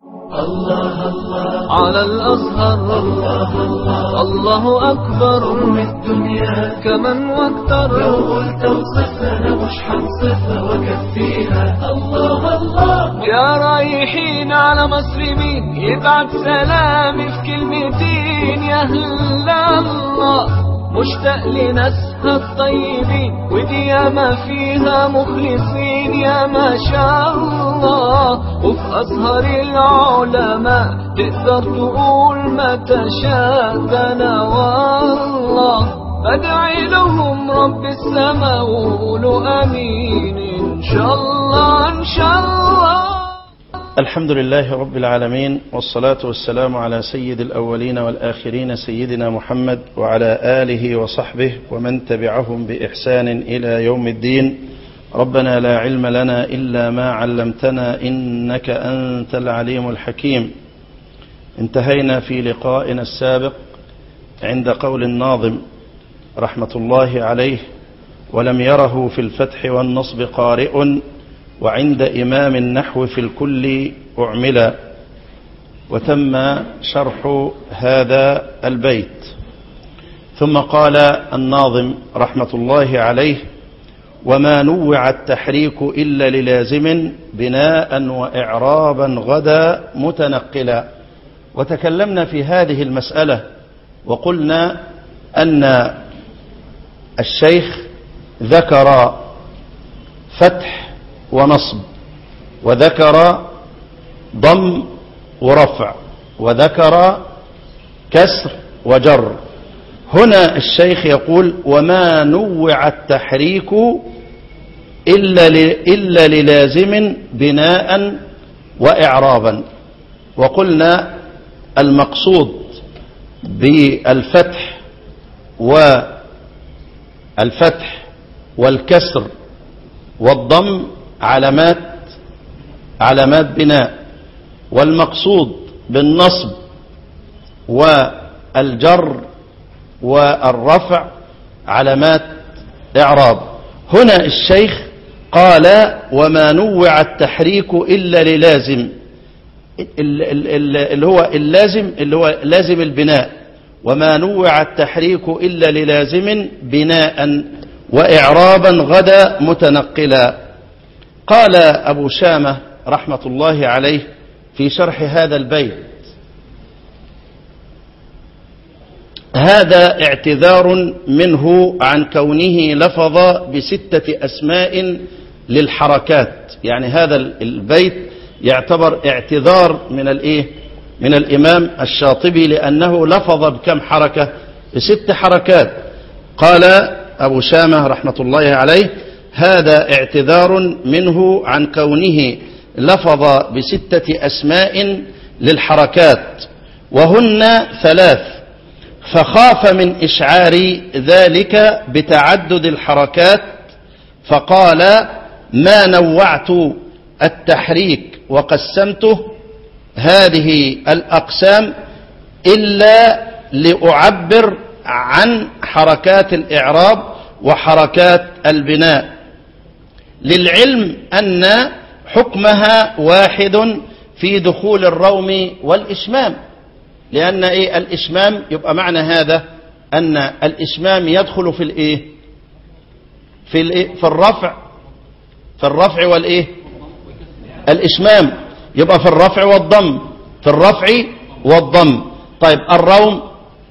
الله الله على الأزهر الله الله الله أكبر أم الدنيا كمن واكتر لو قلت وصفنا مش حنصفها وكفيها الله الله يا رايحين على مصر مين يبعت سلامي في كلمتين يا هلا الله مشتاق لناسها الطيبين ودي ياما فيها مخلصين يا ما شاء الله وفي أزهر العلماء تقدر تقول ما تشاء ده أنا والله بدعي لهم رب السماء وقولوا امين ان شاء الله ان شاء الله الحمد لله رب العالمين والصلاة والسلام على سيد الأولين والآخرين سيدنا محمد وعلى آله وصحبه ومن تبعهم بإحسان إلى يوم الدين ربنا لا علم لنا إلا ما علمتنا إنك أنت العليم الحكيم انتهينا في لقائنا السابق عند قول الناظم رحمة الله عليه ولم يره في الفتح والنصب قارئ وعند إمام النحو في الكل أعملا وتم شرح هذا البيت ثم قال الناظم رحمة الله عليه وما نوع التحريك إلا للازم بناء وإعرابا غدا متنقلا وتكلمنا في هذه المسألة وقلنا أن الشيخ ذكر فتح ونصب وذكر ضم ورفع وذكر كسر وجر هنا الشيخ يقول وما نوع التحريك إلا, إلا للازم بناء وإعرابا وقلنا المقصود بالفتح والفتح والكسر والضم علامات علامات بناء والمقصود بالنصب والجر والرفع علامات إعراب هنا الشيخ قال وما نوع التحريك إلا للازم اللي هو اللازم اللي هو لازم البناء وما نوع التحريك إلا للازم بناء وإعرابا غدا متنقلا قال أبو شامة رحمة الله عليه في شرح هذا البيت هذا اعتذار منه عن كونه لفظ بستة أسماء للحركات يعني هذا البيت يعتبر اعتذار من الايه من الإمام الشاطبي لأنه لفظ بكم حركة بست حركات قال أبو شامة رحمة الله عليه هذا اعتذار منه عن كونه لفظ بستة أسماء للحركات وهن ثلاث فخاف من إشعار ذلك بتعدد الحركات فقال ما نوعت التحريك وقسمته هذه الأقسام إلا لأعبر عن حركات الإعراب وحركات البناء للعلم أن حكمها واحد في دخول الروم والإشمام لأن إيه الإشمام يبقى معنى هذا أن الإشمام يدخل في الإيه في الإيه في الرفع في الرفع والإيه الإشمام يبقى في الرفع والضم في الرفع والضم طيب الروم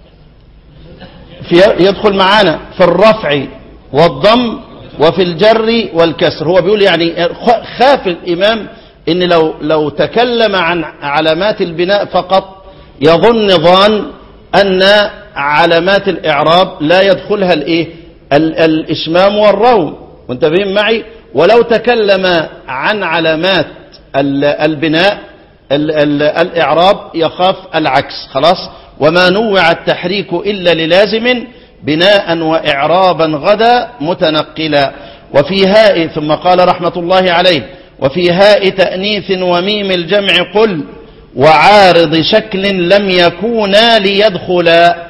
في يدخل معانا في الرفع والضم وفي الجر والكسر هو بيقول يعني خاف الإمام إن لو, لو تكلم عن علامات البناء فقط يظن ظان أن علامات الإعراب لا يدخلها الإيه الإشمام والروم وانتبهين معي ولو تكلم عن علامات البناء الإعراب يخاف العكس خلاص وما نوع التحريك إلا للازم بناء وإعرابا غدا متنقلا وفي هاء ثم قال رحمة الله عليه وفي هاء تأنيث وميم الجمع قل وعارض شكل لم يكونا ليدخلا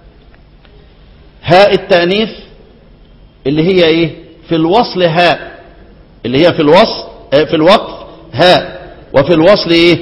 هاء التأنيث اللي هي ايه في الوصل هاء اللي هي في الوصل في الوقف هاء وفي الوصل ايه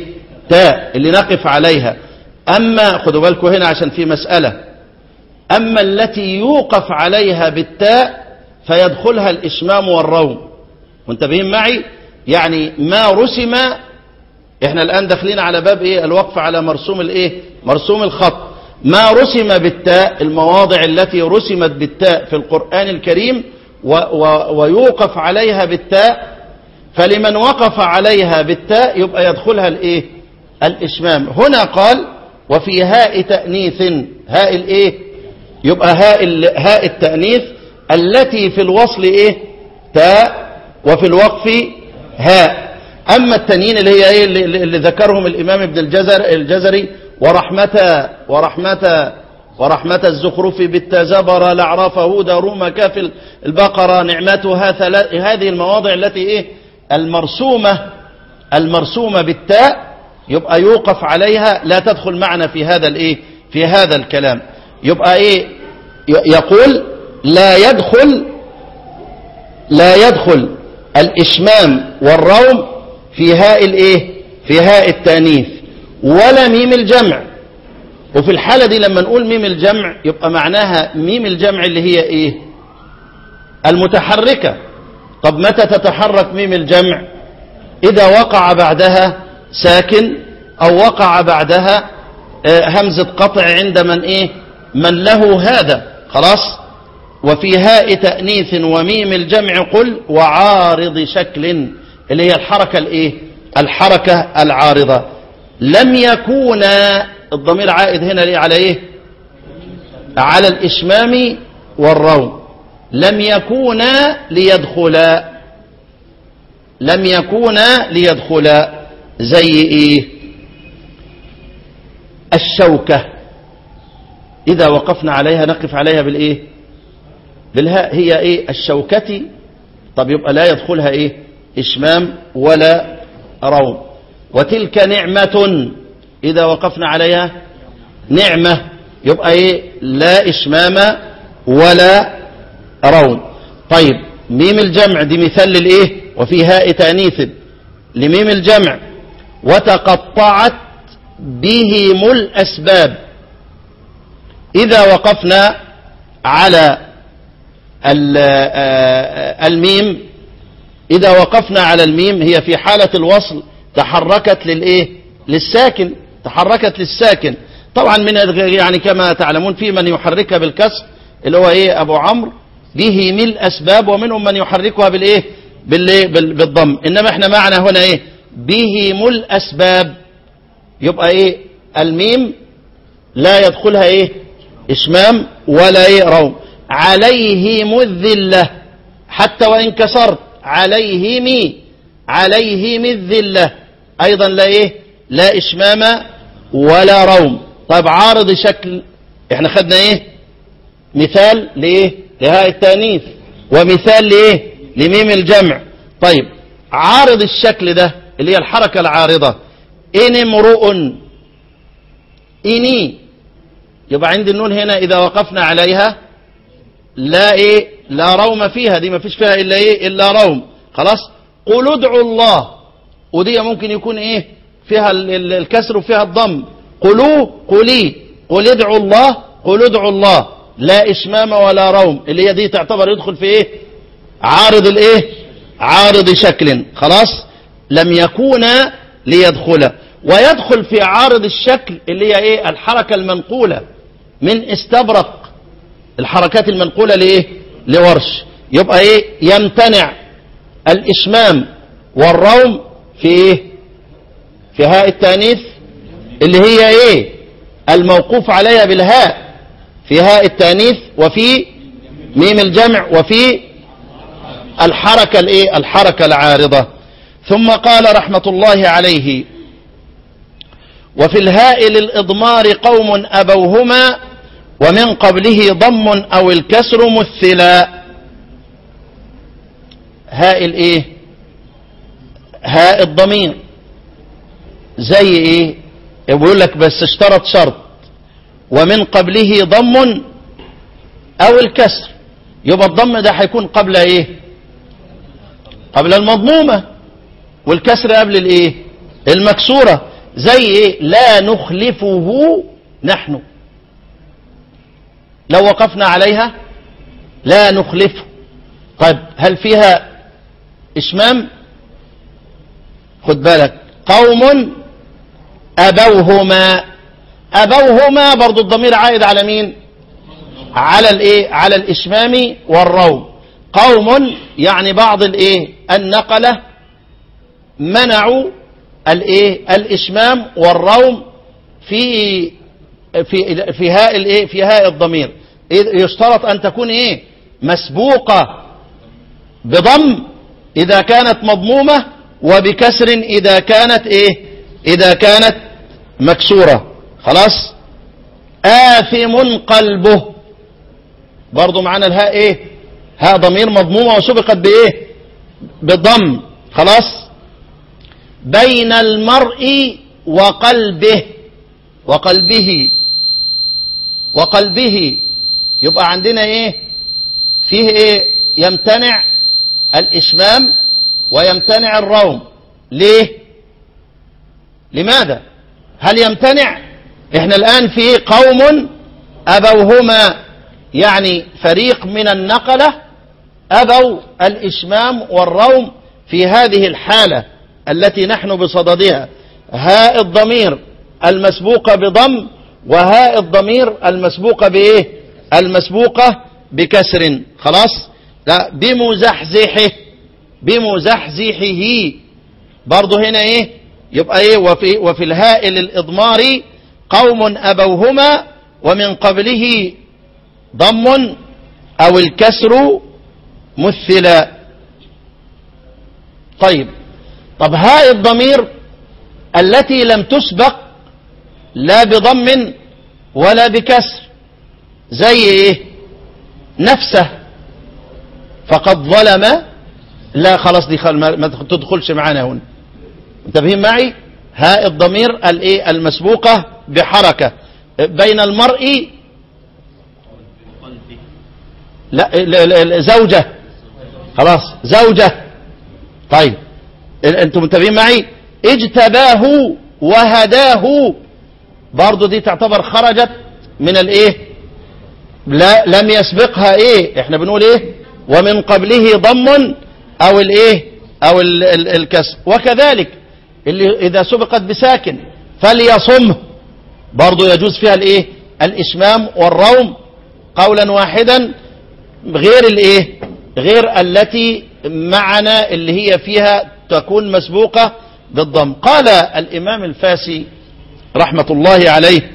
تاء اللي نقف عليها أما خدوا بالكم هنا عشان في مسألة أما التي يوقف عليها بالتاء فيدخلها الإشمام والروم منتبهين معي يعني ما رسم احنا الآن داخلين على باب ايه الوقف على مرسوم الايه مرسوم الخط ما رسم بالتاء المواضع التي رسمت بالتاء في القرآن الكريم و و ويوقف عليها بالتاء فلمن وقف عليها بالتاء يبقى يدخلها الايه الاشمام هنا قال وفي هاء تأنيث هاء الايه يبقى هاء ال- هاء التأنيث التي في الوصل ايه تاء وفي الوقف هاء أما التانيين اللي هي ايه اللي, اللي ذكرهم الإمام ابن الجزر الجزري ورحمة ورحمة ورحمة الزخرف بالتزبر الأعراف هود روم كاف البقرة نعمتها ثلاث هذه المواضع التي ايه المرسومة المرسومة بالتاء يبقى يوقف عليها لا تدخل معنا في هذا الايه في هذا الكلام يبقى ايه ي- يقول لا يدخل لا يدخل الإشمام والروم في هاء الايه في هاء التانيث ولا ميم الجمع وفي الحالة دي لما نقول ميم الجمع يبقى معناها ميم الجمع اللي هي ايه المتحركة طب متى تتحرك ميم الجمع إذا وقع بعدها ساكن أو وقع بعدها آه، همزة قطع عند من إيه من له هذا خلاص وفي هاء تأنيث وميم الجمع قل وعارض شكل اللي هي الحركة الإيه الحركة العارضة لم يكون الضمير عائد هنا ليه على إيه على الإشمام والروم لم يكونا ليدخلا لم يكونا ليدخلا زي ايه الشوكة إذا وقفنا عليها نقف عليها بالإيه بالهاء هي إيه الشوكة طب يبقى لا يدخلها إيه إشمام ولا روم وتلك نعمة إذا وقفنا عليها نعمة يبقى إيه لا إشمام ولا روم طيب ميم الجمع دي مثال للإيه وفي هاء تانيث لميم الجمع وتقطعت بهم الأسباب إذا وقفنا على ال- آه، الميم إذا وقفنا على الميم هي في حالة الوصل تحركت للإيه للساكن تحركت للساكن طبعا من يعني كما تعلمون في من يحركها بالكسر اللي هو إيه أبو عمرو به من الأسباب ومنهم من يحركها بالإيه بالإيه؟ بال- بالضم إنما احنا معنا هنا إيه بهم الأسباب يبقى إيه الميم لا يدخلها إيه إشمام ولا إيه روم عليهم الذلة حتى وإن كسرت عليهم عليهم الذلة أيضا لا إيه لا إشمام ولا روم طيب عارض شكل احنا خدنا إيه مثال لإيه لهاء التانيث ومثال لإيه لميم الجمع طيب عارض الشكل ده اللي هي الحركة العارضة إن امرؤ إني يبقى عند النون هنا إذا وقفنا عليها لا إيه لا روم فيها دي ما فيش فيها إلا إيه إلا روم خلاص قل ادعوا الله ودي ممكن يكون إيه فيها ال- ال- الكسر وفيها الضم قلوا قلي قل ادعوا الله قل ادعوا الله لا إشمام ولا روم اللي هي دي تعتبر يدخل في إيه عارض الإيه عارض شكل خلاص لم يكون ليدخل ويدخل في عارض الشكل اللي هي إيه الحركة المنقولة من استبرق الحركات المنقولة لإيه لورش يبقى إيه يمتنع الإشمام والروم في إيه في هاء التانيث اللي هي إيه الموقوف عليها بالهاء في هاء التانيث وفي ميم الجمع وفي الحركة الإيه الحركة العارضة ثم قال رحمة الله عليه وفي الهاء للإضمار قوم أبوهما ومن قبله ضم أو الكسر مثلا هاء الإيه هاء الضمير زي إيه يقول لك بس اشترط شرط ومن قبله ضم أو الكسر يبقى الضم ده هيكون قبل إيه قبل المضمومة والكسر قبل الإيه المكسورة زي ايه لا نخلفه نحن لو وقفنا عليها لا نخلفه طيب هل فيها اشمام خد بالك قوم ابوهما ابوهما برضو الضمير عائد على مين على الايه على الاشمام والروم قوم يعني بعض الايه النقله منعوا الايه الاشمام والروم في في في هاء الايه في هاء الضمير يشترط ان تكون ايه مسبوقه بضم اذا كانت مضمومه وبكسر اذا كانت ايه اذا كانت مكسوره خلاص آثم قلبه برضو معانا الهاء ايه هاء ضمير مضمومة وسبقت بايه بالضم خلاص بين المرء وقلبه وقلبه وقلبه يبقى عندنا ايه فيه ايه يمتنع الاشمام ويمتنع الروم ليه لماذا هل يمتنع احنا الان في قوم ابوهما يعني فريق من النقلة ابوا الاشمام والروم في هذه الحالة التي نحن بصددها هاء الضمير المسبوقة بضم وهاء الضمير المسبوقة بايه المسبوقة بكسر خلاص لا بمزحزحه بمزحزحه برضه هنا ايه يبقى ايه وفي, وفي الهاء للإضمار قوم أبوهما ومن قبله ضم أو الكسر مثلا طيب طب هاء الضمير التي لم تسبق لا بضم ولا بكسر زي ايه نفسه فقد ظلم لا خلاص دي خل ما تدخلش معانا هنا انتبهين معي هاء الضمير الايه المسبوقه بحركه بين المرء لا زوجه خلاص زوجه طيب انتم منتبهين معي اجتباه وهداه برضو دي تعتبر خرجت من الايه لا لم يسبقها ايه احنا بنقول ايه ومن قبله ضم او الايه او ال ال الكسر وكذلك اللي اذا سبقت بساكن فليصمه برضو يجوز فيها الايه الاشمام والروم قولا واحدا غير الايه غير التي معنا اللي هي فيها تكون مسبوقة بالضم قال الامام الفاسي رحمة الله عليه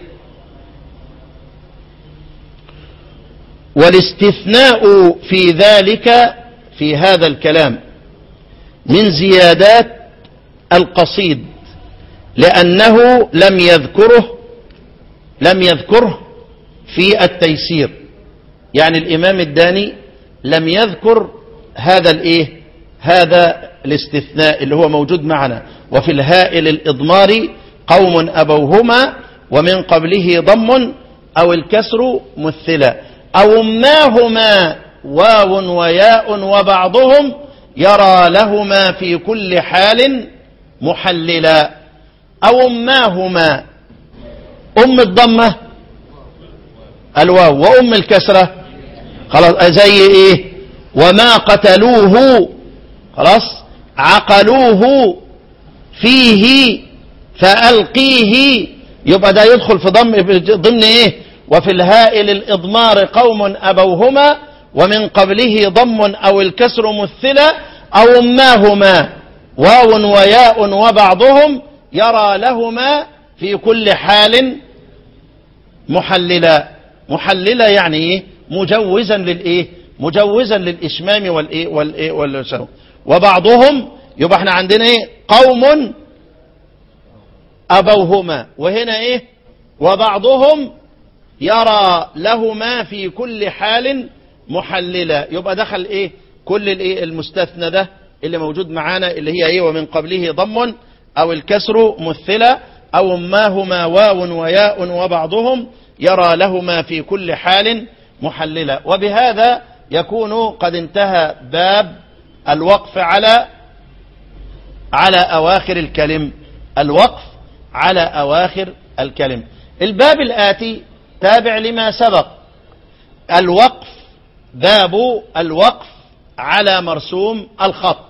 والاستثناء في ذلك في هذا الكلام من زيادات القصيد لأنه لم يذكره لم يذكره في التيسير يعني الإمام الداني لم يذكر هذا الايه هذا الاستثناء اللي هو موجود معنا وفي الهائل الإضمار قوم أبوهما ومن قبله ضم أو الكسر مثلا أو ماهما واو وياء وبعضهم يرى لهما في كل حال محللا أو ماهما أم الضمة الواو وأم الكسرة خلاص زي إيه وما قتلوه خلاص عقلوه فيه فألقيه يبقى ده يدخل في ضم ضمن ايه وفي الهائل الإضمار قوم أبوهما ومن قبله ضم أو الكسر مثلا أو أماهما واو وياء وبعضهم يرى لهما في كل حال محللا محللا يعني ايه مجوزا للايه مجوزا للإشمام والايه والايه والشرو وبعضهم يبقى احنا عندنا ايه قوم أبوهما وهنا ايه وبعضهم يرى لهما في كل حال محللا يبقى دخل ايه كل الايه المستثنى ده اللي موجود معانا اللي هي ايه ومن قبله ضم او الكسر مثلا او ماهما واو وياء وبعضهم يرى لهما في كل حال محللا وبهذا يكون قد انتهى باب الوقف على على اواخر الكلم الوقف على أواخر الكلمة الباب الآتي تابع لما سبق الوقف باب الوقف على مرسوم الخط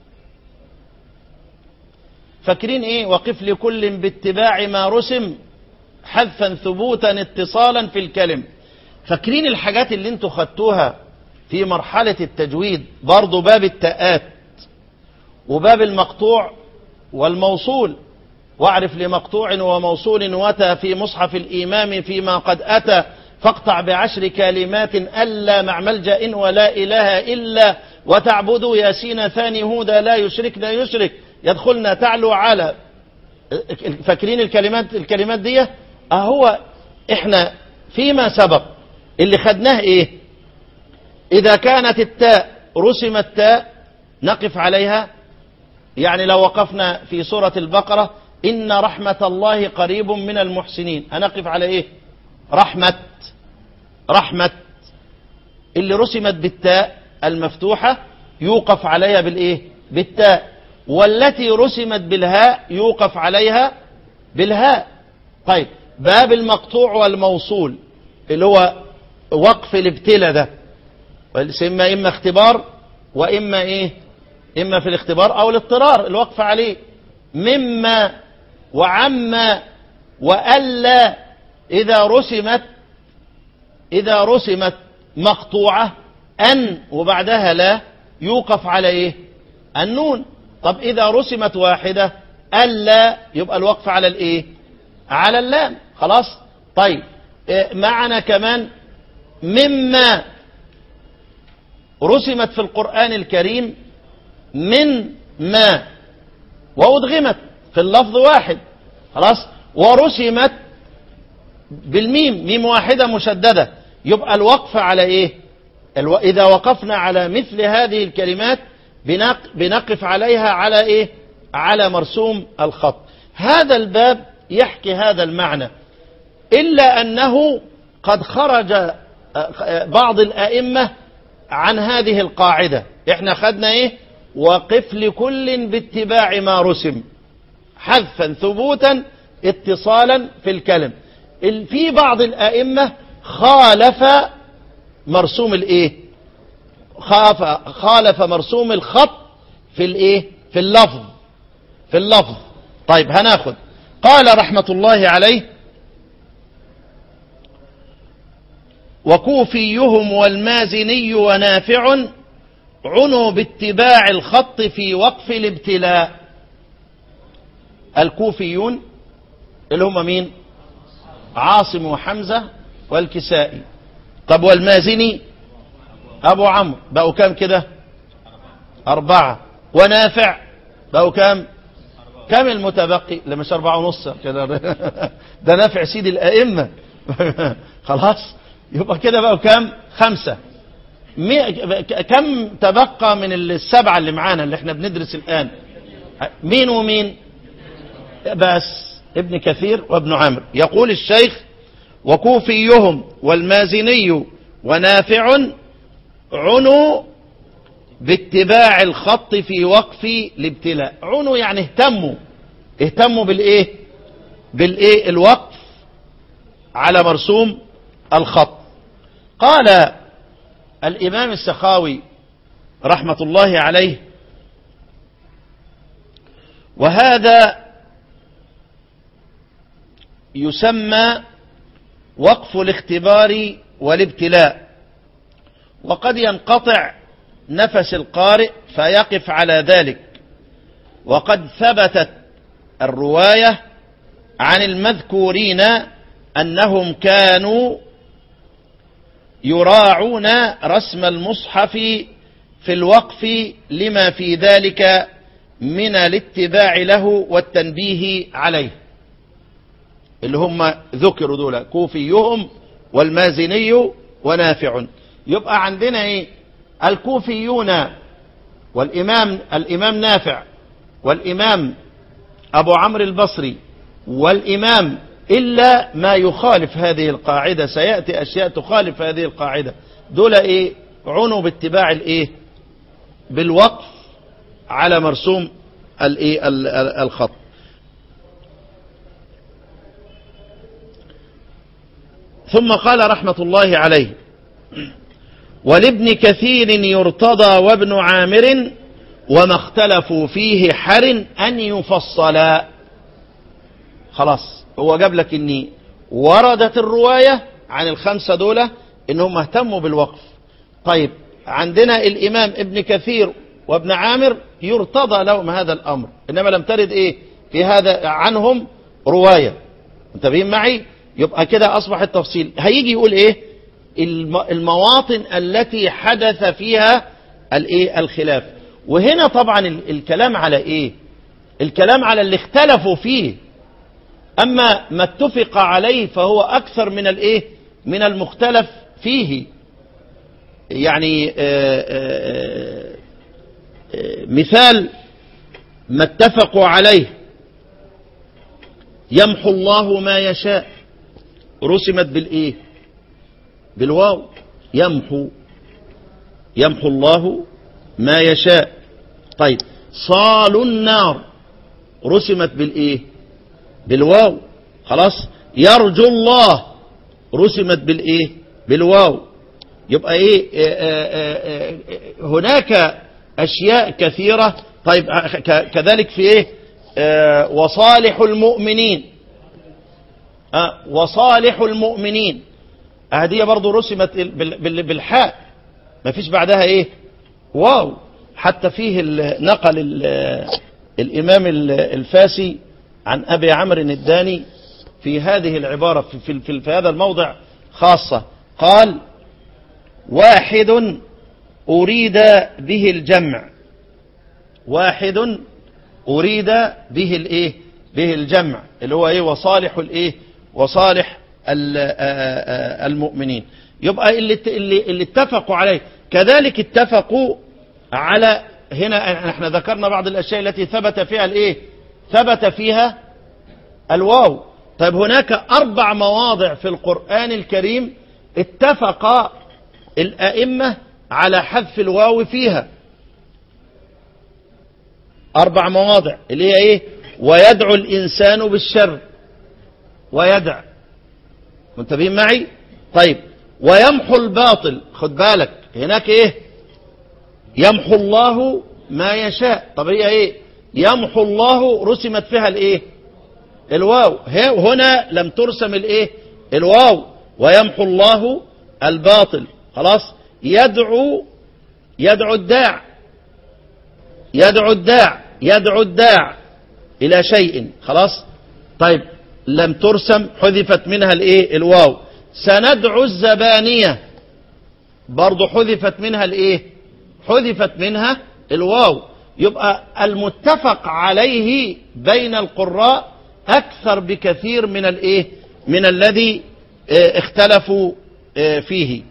فاكرين ايه وقف لكل باتباع ما رسم حذفا ثبوتا اتصالا في الكلم فاكرين الحاجات اللي انتوا خدتوها في مرحلة التجويد برضو باب التاءات وباب المقطوع والموصول واعرف لمقطوع وموصول وتى في مصحف الإمام فيما قد أتى فاقطع بعشر كلمات ألا مع ملجأ ولا إله إلا وتعبدوا ياسين ثاني هودا لا يشرك لا يشرك يدخلنا تعلو على فاكرين الكلمات الكلمات دي اهو احنا فيما سبق اللي خدناه ايه اذا كانت التاء رسمت تاء نقف عليها يعني لو وقفنا في سورة البقرة إن رحمة الله قريب من المحسنين هنقف على إيه رحمة رحمة اللي رسمت بالتاء المفتوحة يوقف عليها بالإيه بالتاء والتي رسمت بالهاء يوقف عليها بالهاء طيب باب المقطوع والموصول اللي هو وقف الابتلاء ده إما إما اختبار وإما إيه إما في الاختبار أو الاضطرار الوقف عليه مما وعما وألا إذا رسمت إذا رسمت مقطوعة أن وبعدها لا يوقف على إيه النون طب إذا رسمت واحدة ألا يبقى الوقف على الإيه على اللام خلاص طيب إيه معنا كمان مما رسمت في القرآن الكريم من ما وأدغمت في اللفظ واحد خلاص ورسمت بالميم ميم واحدة مشددة يبقى الوقف على ايه الو... اذا وقفنا على مثل هذه الكلمات بنق... بنقف عليها على ايه على مرسوم الخط هذا الباب يحكي هذا المعنى الا انه قد خرج بعض الائمة عن هذه القاعدة احنا خدنا ايه وقف لكل باتباع ما رسم حذفا ثبوتا اتصالا في الكلم في بعض الائمة خالف مرسوم الايه خالف خالف مرسوم الخط في الايه في اللفظ في اللفظ طيب هناخد قال رحمة الله عليه وكوفيهم والمازني ونافع عنوا باتباع الخط في وقف الابتلاء الكوفيون اللي هم مين عاصم وحمزة والكسائي طب والمازني أبو عمرو بقوا كام كده أربعة ونافع بقوا كام كم المتبقي لا مش أربعة ونص كده ده نافع سيد الأئمة خلاص يبقى كده بقوا كام خمسة كم تبقى من السبعة اللي معانا اللي احنا بندرس الآن مين ومين بس ابن كثير وابن عامر يقول الشيخ وكوفيهم والمازني ونافع عنوا باتباع الخط في وقف الابتلاء عنوا يعني اهتموا اهتموا بالايه بالايه الوقف على مرسوم الخط قال الامام السخاوي رحمة الله عليه وهذا يسمى وقف الاختبار والابتلاء وقد ينقطع نفس القارئ فيقف على ذلك وقد ثبتت الرواية عن المذكورين أنهم كانوا يراعون رسم المصحف في الوقف لما في ذلك من الاتباع له والتنبيه عليه اللي هم ذكروا دول كوفيهم والمازني ونافع يبقى عندنا ايه الكوفيون والامام الامام نافع والامام ابو عمرو البصري والامام الا ما يخالف هذه القاعده سياتي اشياء تخالف هذه القاعده دول ايه عنوا باتباع الايه بالوقف على مرسوم الايه الخط ثم قال رحمة الله عليه ولابن كثير يرتضى وابن عامر وما اختلفوا فيه حر أن يفصلا خلاص هو جاب لك ان وردت الرواية عن الخمسة دول انهم اهتموا بالوقف طيب عندنا الامام ابن كثير وابن عامر يرتضى لهم هذا الامر انما لم ترد ايه في هذا عنهم رواية انتبهين معي يبقى كده اصبح التفصيل هيجي يقول ايه الم- المواطن التي حدث فيها الايه الخلاف وهنا طبعا ال- الكلام على ايه الكلام على اللي اختلفوا فيه أما ما اتفق عليه فهو أكثر من الإيه من المختلف فيه يعني آه، آه، آه، مثال ما اتفقوا عليه يمحو الله ما يشاء رسمت بالإيه بالواو يمحو يمحو الله ما يشاء طيب صال النار رسمت بالإيه بالواو خلاص يرجو الله رسمت بالايه بالواو يبقى ايه آه، آه، آه، آه، هناك اشياء كثيره طيب آه، ك- كذلك في ايه آه، وصالح المؤمنين آه، وصالح المؤمنين هذه برضو رسمت بال- بال- بالحاء ما فيش بعدها ايه واو حتى فيه ال- نقل ال- الامام ال- الفاسي عن ابي عمرو الداني في هذه العبارة في, في, في, في هذا الموضع خاصة قال واحد أريد به الجمع واحد أريد به الإيه به الجمع اللي هو إيه وصالح الإيه وصالح ال- آ- آ- المؤمنين يبقى اللي ات- اللي اللي اتفقوا عليه كذلك اتفقوا على هنا احنا ذكرنا بعض الأشياء التي ثبت فيها الإيه ثبت فيها الواو طيب هناك أربع مواضع في القرآن الكريم اتفق الأئمة على حذف الواو فيها أربع مواضع اللي هي إيه ويدعو الإنسان بالشر ويدع منتبهين معي طيب ويمحو الباطل خد بالك هناك إيه يمحو الله ما يشاء طب هي إيه يمحو الله رسمت فيها الإيه الواو ه- هنا لم ترسم الايه الواو ويمحو الله الباطل خلاص يدعو يدعو الداع يدعو الداع يدعو الداع الى شيء خلاص طيب لم ترسم حذفت منها الايه الواو سندعو الزبانية برضو حذفت منها الايه حذفت منها الواو يبقى المتفق عليه بين القراء أكثر بكثير من الإيه من الذي آه، اختلفوا آه، فيه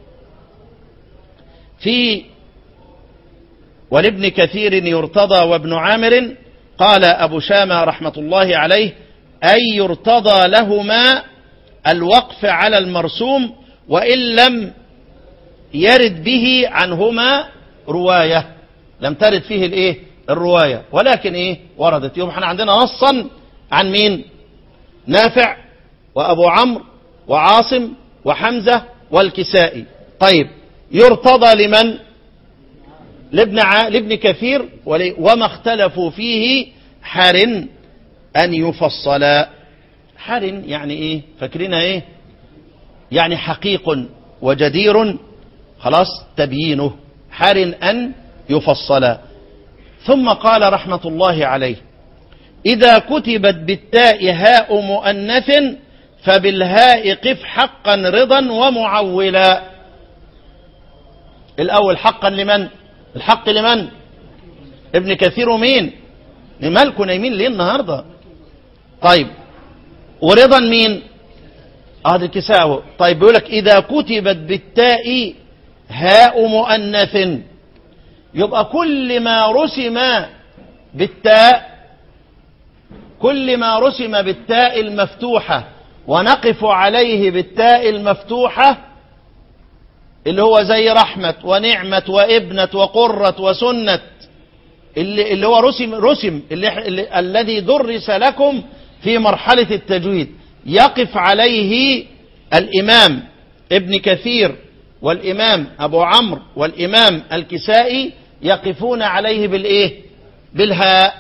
في ولابن كثير يرتضى وابن عامر قال أبو شامة رحمة الله عليه أي يرتضى لهما الوقف على المرسوم وإن لم يرد به عنهما رواية لم ترد فيه الايه الرواية ولكن ايه وردت يوم احنا عندنا نصا عن مين نافع وابو عمرو وعاصم وحمزة والكسائي طيب يرتضى لمن لابن, ع... لابن كثير ول... وما اختلفوا فيه حر ان يفصلا حر يعني ايه فاكرينها ايه يعني حقيق وجدير خلاص تبيينه حر أن يفصلا ثم قال رحمة الله عليه إذا كتبت بالتاء هاء مؤنث فبالهاء قف حقا رضا ومعولا الأول حقا لمن الحق لمن ابن كثير ومين مالكم نايمين ليه النهاردة طيب ورضا مين هذا الكساوة طيب بيقول لك إذا كتبت بالتاء هاء مؤنث يبقى كل ما رسم بالتاء كل ما رسم بالتاء المفتوحة ونقف عليه بالتاء المفتوحة اللي هو زي رحمة ونعمة وابنة وقرة وسنة اللي, اللي هو رسم رسم اللي اللي الذي درس لكم في مرحلة التجويد يقف عليه الإمام ابن كثير والإمام أبو عمرو والإمام الكسائي يقفون عليه بالإيه بالهاء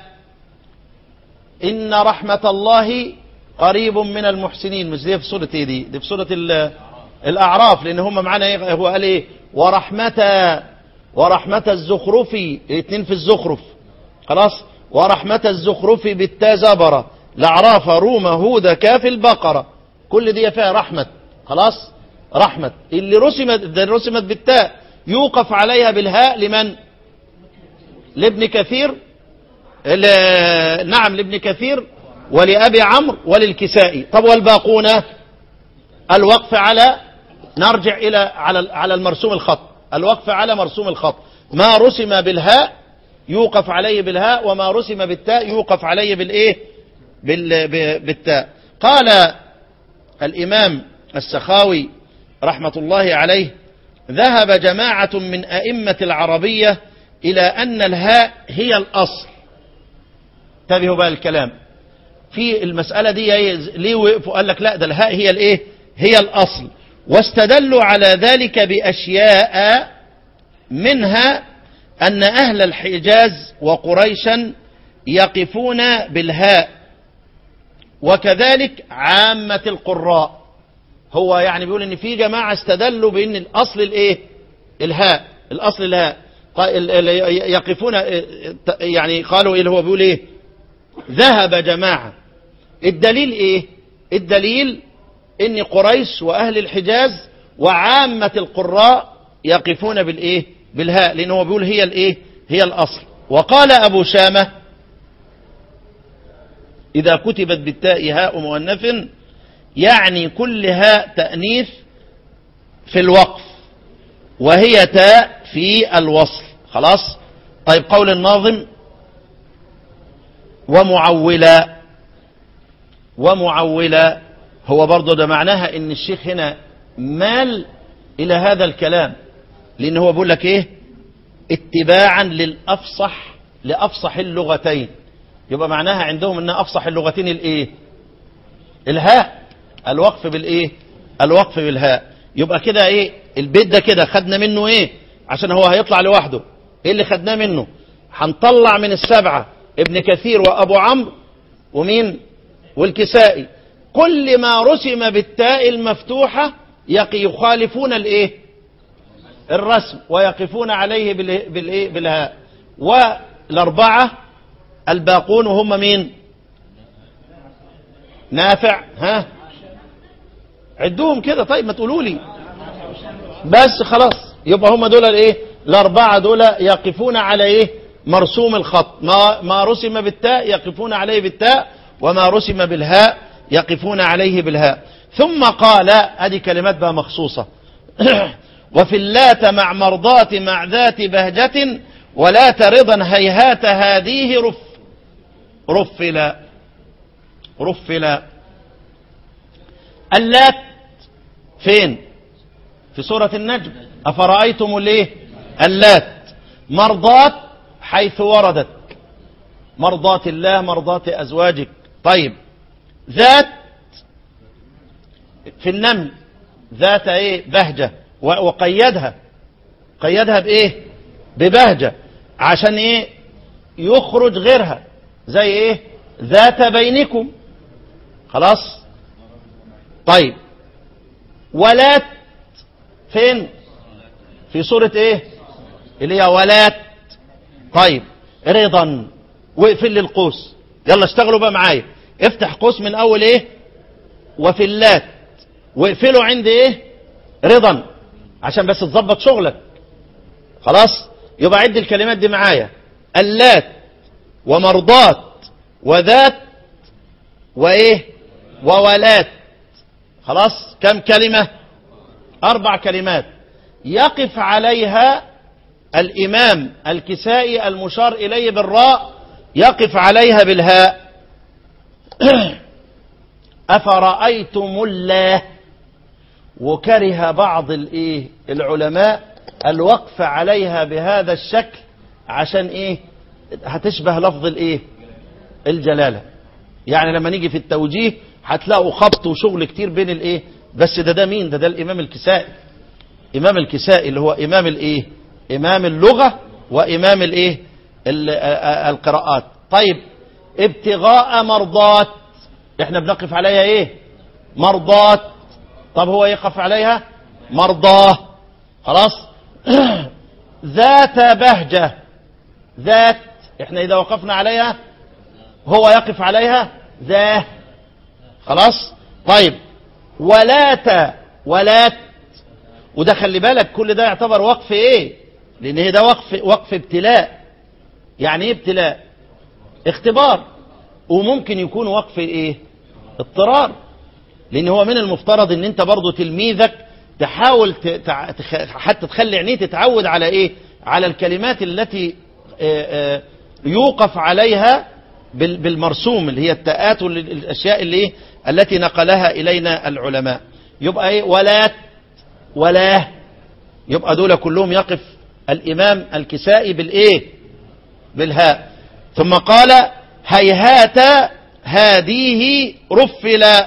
إن رحمة الله قريب من المحسنين مش دي في سورة ايه دي دي في سورة ال- الأعراف لأن هم معانا إيه هو قال إيه ورحمة ورحمة الزخرف اتنين في الزخرف خلاص ورحمة الزخرف بالتا زبرة الأعراف روم هود كاف البقرة كل دي فيها رحمة خلاص رحمة اللي رسمت اللي رسمت بالتاء يوقف عليها بالهاء لمن لابن كثير ل- نعم لابن كثير ولأبي عمرو وللكسائي طب والباقون الوقف على نرجع إلى على على المرسوم الخط الوقف على مرسوم الخط ما رسم بالهاء يوقف عليه بالهاء وما رسم بالتاء يوقف عليه بالإيه بال ب- بالتاء قال الإمام السخاوي رحمة الله عليه ذهب جماعة من أئمة العربية إلى أن الهاء هي الأصل انتبهوا بقى الكلام في المسألة دي إيه؟ ليه وقفوا قال لك لا ده الهاء هي الايه هي الأصل واستدلوا على ذلك بأشياء منها أن أهل الحجاز وقريشا يقفون بالهاء وكذلك عامة القراء هو يعني بيقول ان في جماعة استدلوا بان الاصل الايه الهاء الاصل الهاء قال- ال- ال- يقفون يعني قالوا ايه اللي هو بيقول ايه ذهب جماعة الدليل ايه الدليل ان قريش واهل الحجاز وعامة القراء يقفون بالايه بالهاء لان هو بيقول هي الايه هي الاصل وقال ابو شامة اذا كتبت بالتاء هاء مؤنث يعني كل هاء تأنيث في الوقف وهي تاء في الوصل خلاص طيب قول الناظم ومعولا ومعولا هو برضه ده معناها ان الشيخ هنا مال الى هذا الكلام لان هو بيقول لك ايه اتباعا للافصح لافصح اللغتين يبقى معناها عندهم ان افصح اللغتين الايه الهاء الوقف بالايه الوقف بالهاء يبقى كده ايه البيت ده كده خدنا منه ايه عشان هو هيطلع لوحده ايه اللي خدناه منه هنطلع من السبعة ابن كثير وابو عمرو ومين والكسائي كل ما رسم بالتاء المفتوحة يق- يخالفون الايه الرسم ويقفون عليه بالايه بالايه بالهاء والاربعة الباقون وهم مين نافع ها عدوهم كده طيب ما تقولوا لي بس خلاص يبقى هم دول الايه الاربعه دول يقفون على ايه مرسوم الخط ما ما رسم بالتاء يقفون عليه بالتاء وما رسم بالهاء يقفون عليه بالهاء ثم قال ادي كلمات بقى مخصوصه وفي اللات مع مرضات مع ذات بهجة ولا رضا هيهات هذه رف رفلا رفلا اللات فين في سورة النجم أفرأيتم الايه اللات مرضات حيث وردت مرضات الله مرضات أزواجك طيب ذات في النمل ذات ايه بهجة و- وقيدها قيدها بايه ببهجة عشان ايه يخرج غيرها زي ايه ذات بينكم خلاص طيب ولات فين في سورة ايه اللي هي ولات طيب رضا واقفل لي القوس يلا اشتغلوا بقى معايا افتح قوس من اول ايه وفي اللات واقفله عند ايه رضا عشان بس تظبط شغلك خلاص يبقى عد الكلمات دي معايا اللات ومرضات وذات وايه وولات خلاص كم كلمة اربع كلمات يقف عليها الامام الكسائي المشار اليه بالراء يقف عليها بالهاء افرايتم الله وكره بعض الايه العلماء الوقف عليها بهذا الشكل عشان ايه هتشبه لفظ الايه الجلاله يعني لما نيجي في التوجيه هتلاقوا خبط وشغل كتير بين الايه بس ده ده مين ده ده الامام الكسائي امام الكسائي اللي هو امام الايه امام اللغة وامام الايه ال- آ- آ- القراءات طيب ابتغاء مرضات احنا بنقف عليها ايه مرضات طب هو يقف عليها مرضاه خلاص ذات بهجة ذات احنا اذا وقفنا عليها هو يقف عليها ذا خلاص طيب ولات ولات وده خلي بالك كل ده يعتبر وقف ايه لان هي ده وقف وقف ابتلاء يعني ايه ابتلاء اختبار وممكن يكون وقف ايه اضطرار لان هو من المفترض ان انت برضو تلميذك تحاول ت- تع- تخ- حتى تخلي عينيه تتعود على ايه على الكلمات التي آه، آه، يوقف عليها بال- بالمرسوم اللي هي التاءات والاشياء اللي إيه؟ التي نقلها الينا العلماء يبقى ايه ولات ولا يبقى دول كلهم يقف الامام الكسائي بالايه بالهاء ثم قال هيهات هذه رفلا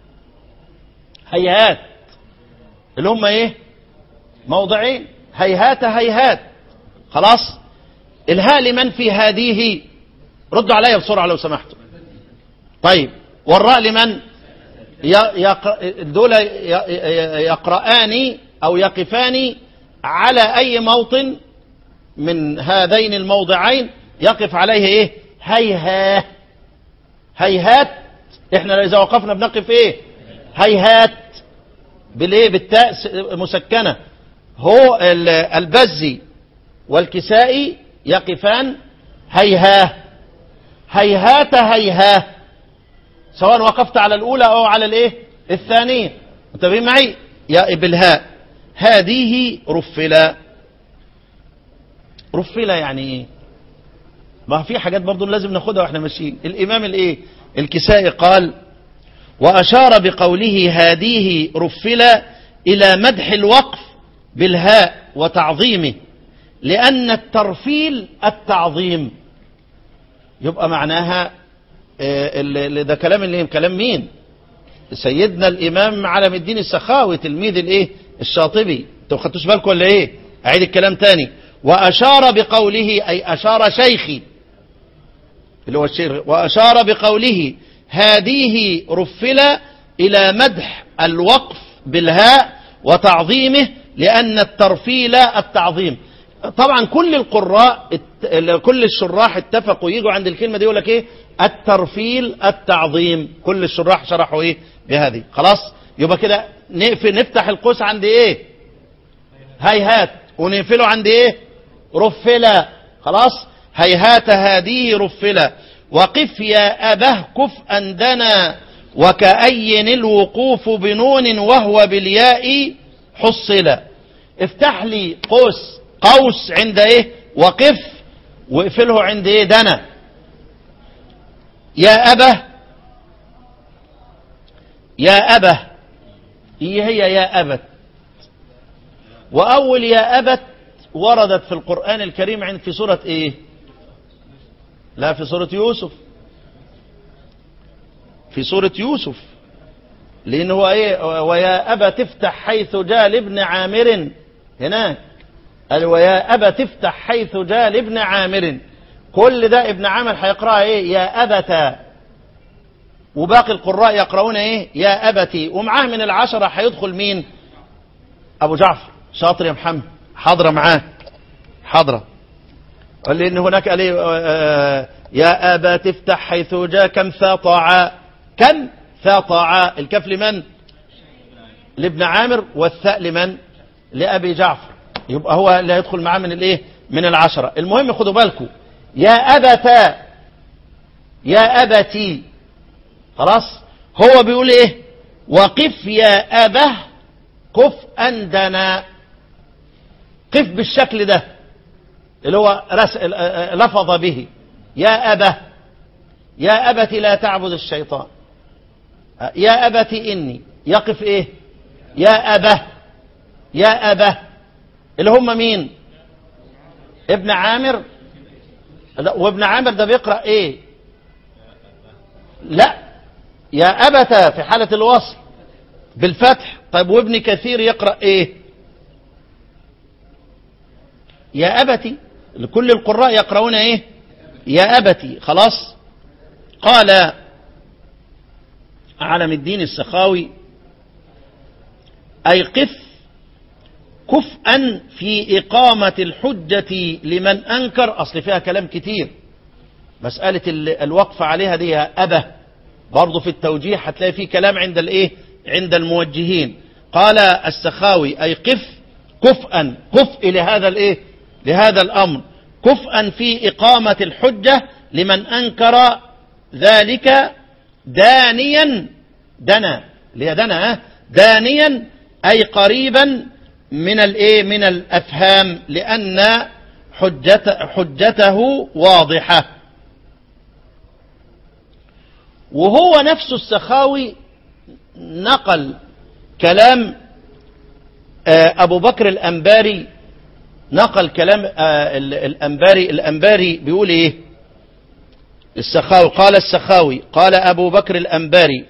هيهات اللي هم ايه موضعين هيهات هيهات خلاص الهاء لمن في هذه ردوا عليا بسرعة لو سمحتوا طيب والراء لمن ي- يق- دول ي- ي- يقرآن أو يقفان على أي موطن من هذين الموضعين يقف عليه ايه هيها هيهات احنا اذا وقفنا بنقف ايه هيهات بالايه بالتاء س- مسكنه هو ال- البزي والكسائي يقفان هيها هيهات هيها سواء وقفت على الاولى او على الايه الثانيه انتبهين معي يا بالهاء هذه رفلا رفلا يعني ايه ما في حاجات برضو لازم ناخدها واحنا ماشيين الامام الايه الكسائي قال واشار بقوله هذه رفلا الى مدح الوقف بالهاء وتعظيمه لان الترفيل التعظيم يبقى معناها آه، ال- ال- ده كلام اللي كلام مين سيدنا الامام علم الدين السخاوي تلميذ الايه الشاطبي انتوا ما خدتوش بالكم ولا ايه اعيد الكلام تاني واشار بقوله اي اشار شيخي اللي هو الشيخ واشار بقوله هذه رفلة الى مدح الوقف بالهاء وتعظيمه لان الترفيل التعظيم طبعا كل القراء ات- كل الشراح اتفقوا يجوا عند الكلمه دي يقول لك ايه الترفيل التعظيم كل الشراح شرحوا ايه بهذه خلاص يبقى كده نقفل نفتح القوس عند ايه هيهات ونقفله عند ايه رفلة خلاص هيهات هذه رفلة وقف يا أبه كف أندنا وكأين الوقوف بنون وهو بالياء حصلا افتح لي قوس قوس عند ايه وقف واقفله عند ايه دنا يا أبه يا أبه هي هي يا أبت وأول يا أبت وردت في القرآن الكريم عند في سورة إيه لا في سورة يوسف في سورة يوسف لأن هو إيه ويا أبا تفتح حيث جاء لابن عامر هناك قال ويا أبا تفتح حيث جاء لابن عامر كل ده ابن عامر هيقرأ إيه يا أبتا وباقي القراء يقرؤون إيه يا أبتي ومعاه من العشرة هيدخل مين أبو جعفر شاطر يا محمد حاضرة معاك حاضرة قال لي إن هناك قال لي آه، يا أبا تفتح حيث جاء كم ثاطعا كم ثاطعا الكف لمن لابن عامر والثاء لمن لأبي جعفر يبقى هو اللي هيدخل معاه من الايه من العشرة المهم خدوا بالكم يا أبتا يا أبتي خلاص هو بيقول ايه وقف يا أبه قف أندنا قف بالشكل ده اللي هو رس... لفظ به يا أبه يا أبت لا تعبد الشيطان يا أبت إني يقف إيه يا أبه يا أبه اللي هم مين ابن عامر لا، وابن عامر ده بيقرأ إيه لا يا أبت في حالة الوصل بالفتح طيب وابن كثير يقرأ ايه يا أبتي كل القراء يقرؤون ايه يا أبتي خلاص قال علم الدين السخاوي أي قف كفءا في إقامة الحجة لمن أنكر أصل فيها كلام كتير مسألة ال- الوقف عليها دي أبه برضه في التوجيه هتلاقي فيه كلام عند الايه عند الموجهين قال السخاوي أي قف كفءا كفء لهذا الايه لهذا الأمر كفءا في إقامة الحجة لمن أنكر ذلك دانيا دنا اللي هي دنا ها؟ دانيا أي قريبا من الايه من الأفهام لأن حجت حجته واضحة وهو نفسه السخاوي نقل كلام آه، أبو بكر الأنباري نقل كلام آه، ال- الأنباري الأنباري بيقول إيه السخاوي قال السخاوي قال أبو بكر الأنباري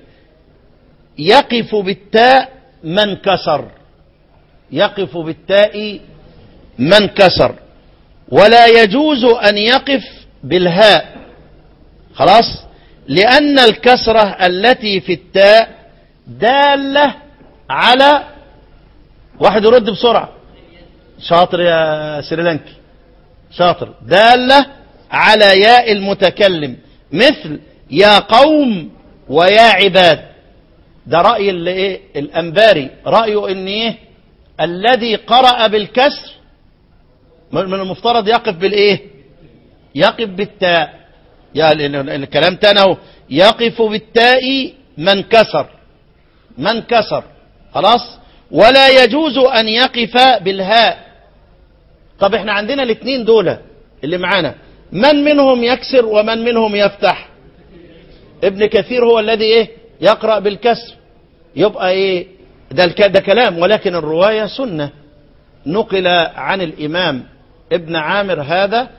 يقف بالتاء من كسر يقف بالتاء من كسر ولا يجوز أن يقف بالهاء خلاص لأن الكسرة التي في التاء دالة على واحد يرد بسرعة شاطر يا سريلانكي شاطر دالة على ياء المتكلم مثل يا قوم ويا عباد ده رأي اللي ايه الأنباري رأيه ان ايه الذي قرأ بالكسر من من المفترض يقف بالايه يقف بالتاء يا ال- ال- الكلام تاني اهو يقف بالتاء من كسر من كسر خلاص ولا يجوز ان يقف بالهاء طب احنا عندنا الاثنين دول اللي معانا من منهم يكسر ومن منهم يفتح ابن كثير هو الذي ايه يقرأ بالكسر يبقى ايه ده, الك... ده كلام ولكن الرواية سنة نقل عن الإمام ابن عامر هذا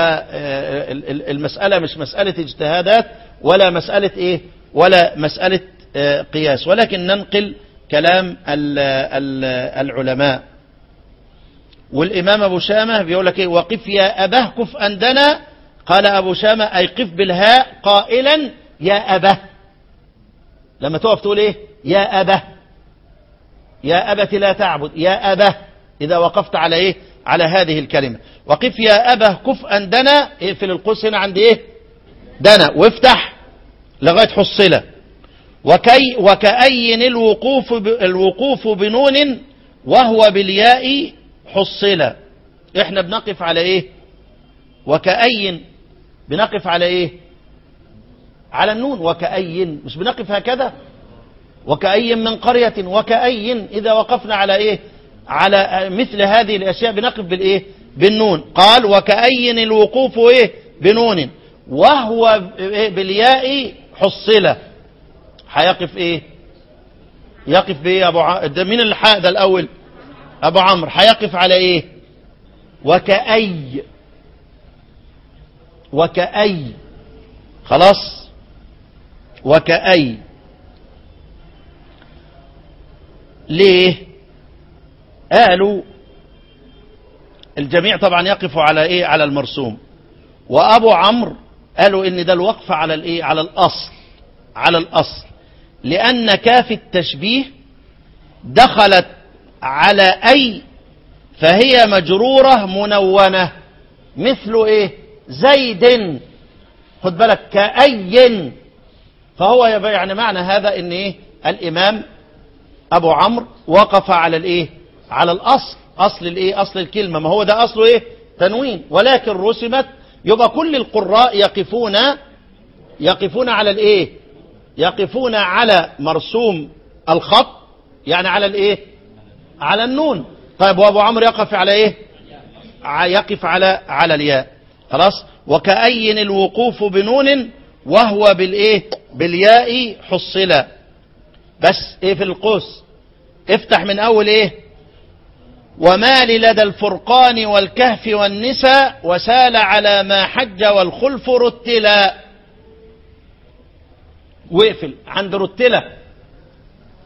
فالمسألة مش مسألة اجتهادات ولا مسألة ايه ولا مسألة آه، قياس ولكن ننقل كلام ال- ال- العلماء والإمام أبو شامة بيقول لك إيه وقف يا أبه كف أندنا قال أبو شامة أي قف بالهاء قائلا يا أبه لما تقف تقول إيه يا أبه يا أبت لا تعبد يا أبه إذا وقفت على إيه على هذه الكلمة وقف يا أبه كف أندنا اقفل القوس هنا عند إيه دنا وافتح لغاية حصلة وكي وكأي الوقوف ب- الوقوف بنون وهو بالياء حصلة احنا بنقف على ايه وكأي بنقف على ايه على النون وكأي مش بنقف هكذا وكأي من قرية وكأي إذا وقفنا على إيه على مثل هذه الأشياء بنقف بالإيه بالنون قال وكأي الوقوف إيه بنون وهو إيه بالياء حصلة هيقف إيه يقف بإيه يا أبو ع... ده مين اللي حق ده الأول أبو عمرو هيقف على إيه وكأي وكأي خلاص وكأي ليه قالوا الجميع طبعا يقف على ايه على المرسوم وابو عمرو قالوا ان ده الوقف على الايه على الاصل على الاصل لان كاف التشبيه دخلت على اي فهي مجروره منونه مثل ايه زيد خد بالك كأي فهو يبقى يعني معنى هذا ان ايه الامام ابو عمرو وقف على الايه على الاصل اصل الايه اصل الكلمه ما هو ده اصله ايه تنوين ولكن رسمت يبقى كل القراء يقفون يقفون على الايه يقفون على مرسوم الخط يعني على الايه على النون طيب وابو عمرو يقف على ايه ع- يقف على على الياء خلاص وكأين الوقوف بنون وهو بالايه بالياء حصلا بس ايه في القوس افتح من اول ايه ومال لدى الفرقان والكهف والنساء وسال على ما حج والخلف رتلا واقفل عند رتلة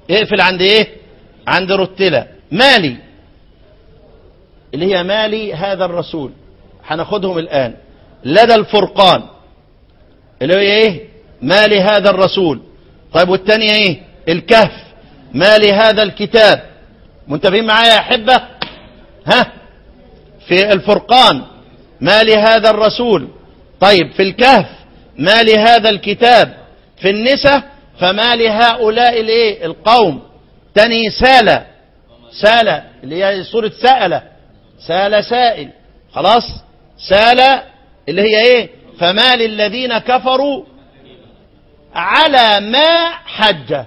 اقفل عند ايه عند رتلة مالي اللي هي مالي هذا الرسول هناخدهم الآن لدى الفرقان اللي هي ايه مالي هذا الرسول طيب والتانية ايه الكهف مالي هذا الكتاب منتبهين معايا يا أحبة ها في الفرقان مالي هذا الرسول طيب في الكهف مالي هذا الكتاب في النساء فما لهؤلاء الايه القوم تاني سالة سالة اللي هي سورة سألة سال سائل خلاص سال اللي هي ايه فما للذين كفروا على ما حج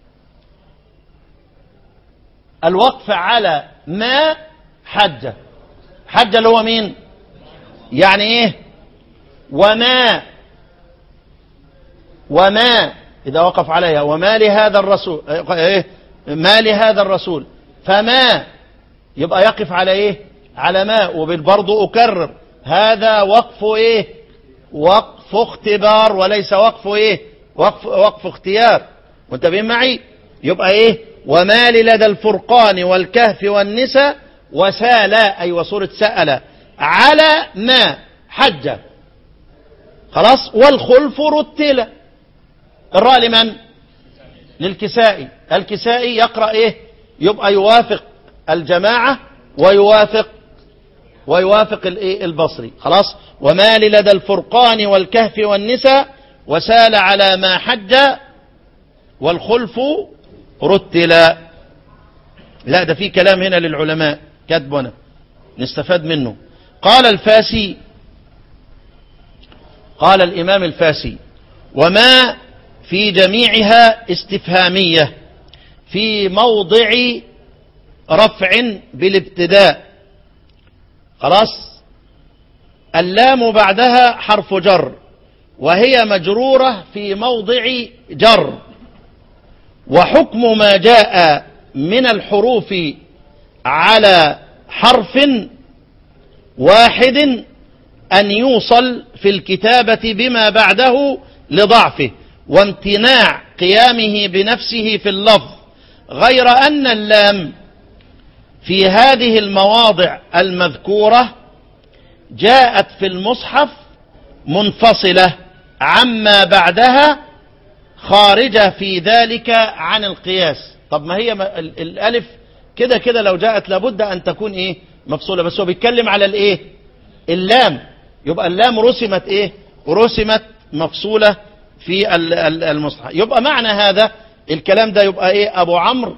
الوقف على ما حج حج اللي هو مين يعني ايه وما وما إذا وقف عليها وما لهذا الرسول إيه ما لهذا الرسول فما يبقى يقف على إيه على ما وبالبرضو أكرر هذا وقف إيه وقف اختبار وليس وقف إيه وقف, وقف اختيار منتبهين معي يبقى إيه وما لدى الفرقان والكهف والنساء وسال أي وصورة سأل على ما حج خلاص والخلف رتل الراء لمن للكسائي الكسائي يقرأ ايه يبقى يوافق الجماعة ويوافق ويوافق الايه البصري خلاص وما لدى الفرقان والكهف والنساء وسال على ما حج والخلف رتل لا ده في كلام هنا للعلماء كاتبنا نستفاد منه قال الفاسي قال الإمام الفاسي وما في جميعها استفهامية في موضع رفع بالابتداء خلاص اللام بعدها حرف جر وهي مجرورة في موضع جر وحكم ما جاء من الحروف على حرف واحد أن يوصل في الكتابة بما بعده لضعفه وامتناع قيامه بنفسه في اللفظ غير أن اللام في هذه المواضع المذكورة جاءت في المصحف منفصلة عما بعدها خارجة في ذلك عن القياس طب ما هي الألف كده كده لو جاءت لابد أن تكون إيه مفصولة بس هو بيتكلم على الإيه اللام يبقى اللام رسمت إيه رسمت مفصولة في المصحف يبقى معنى هذا الكلام ده يبقى ايه ابو عمرو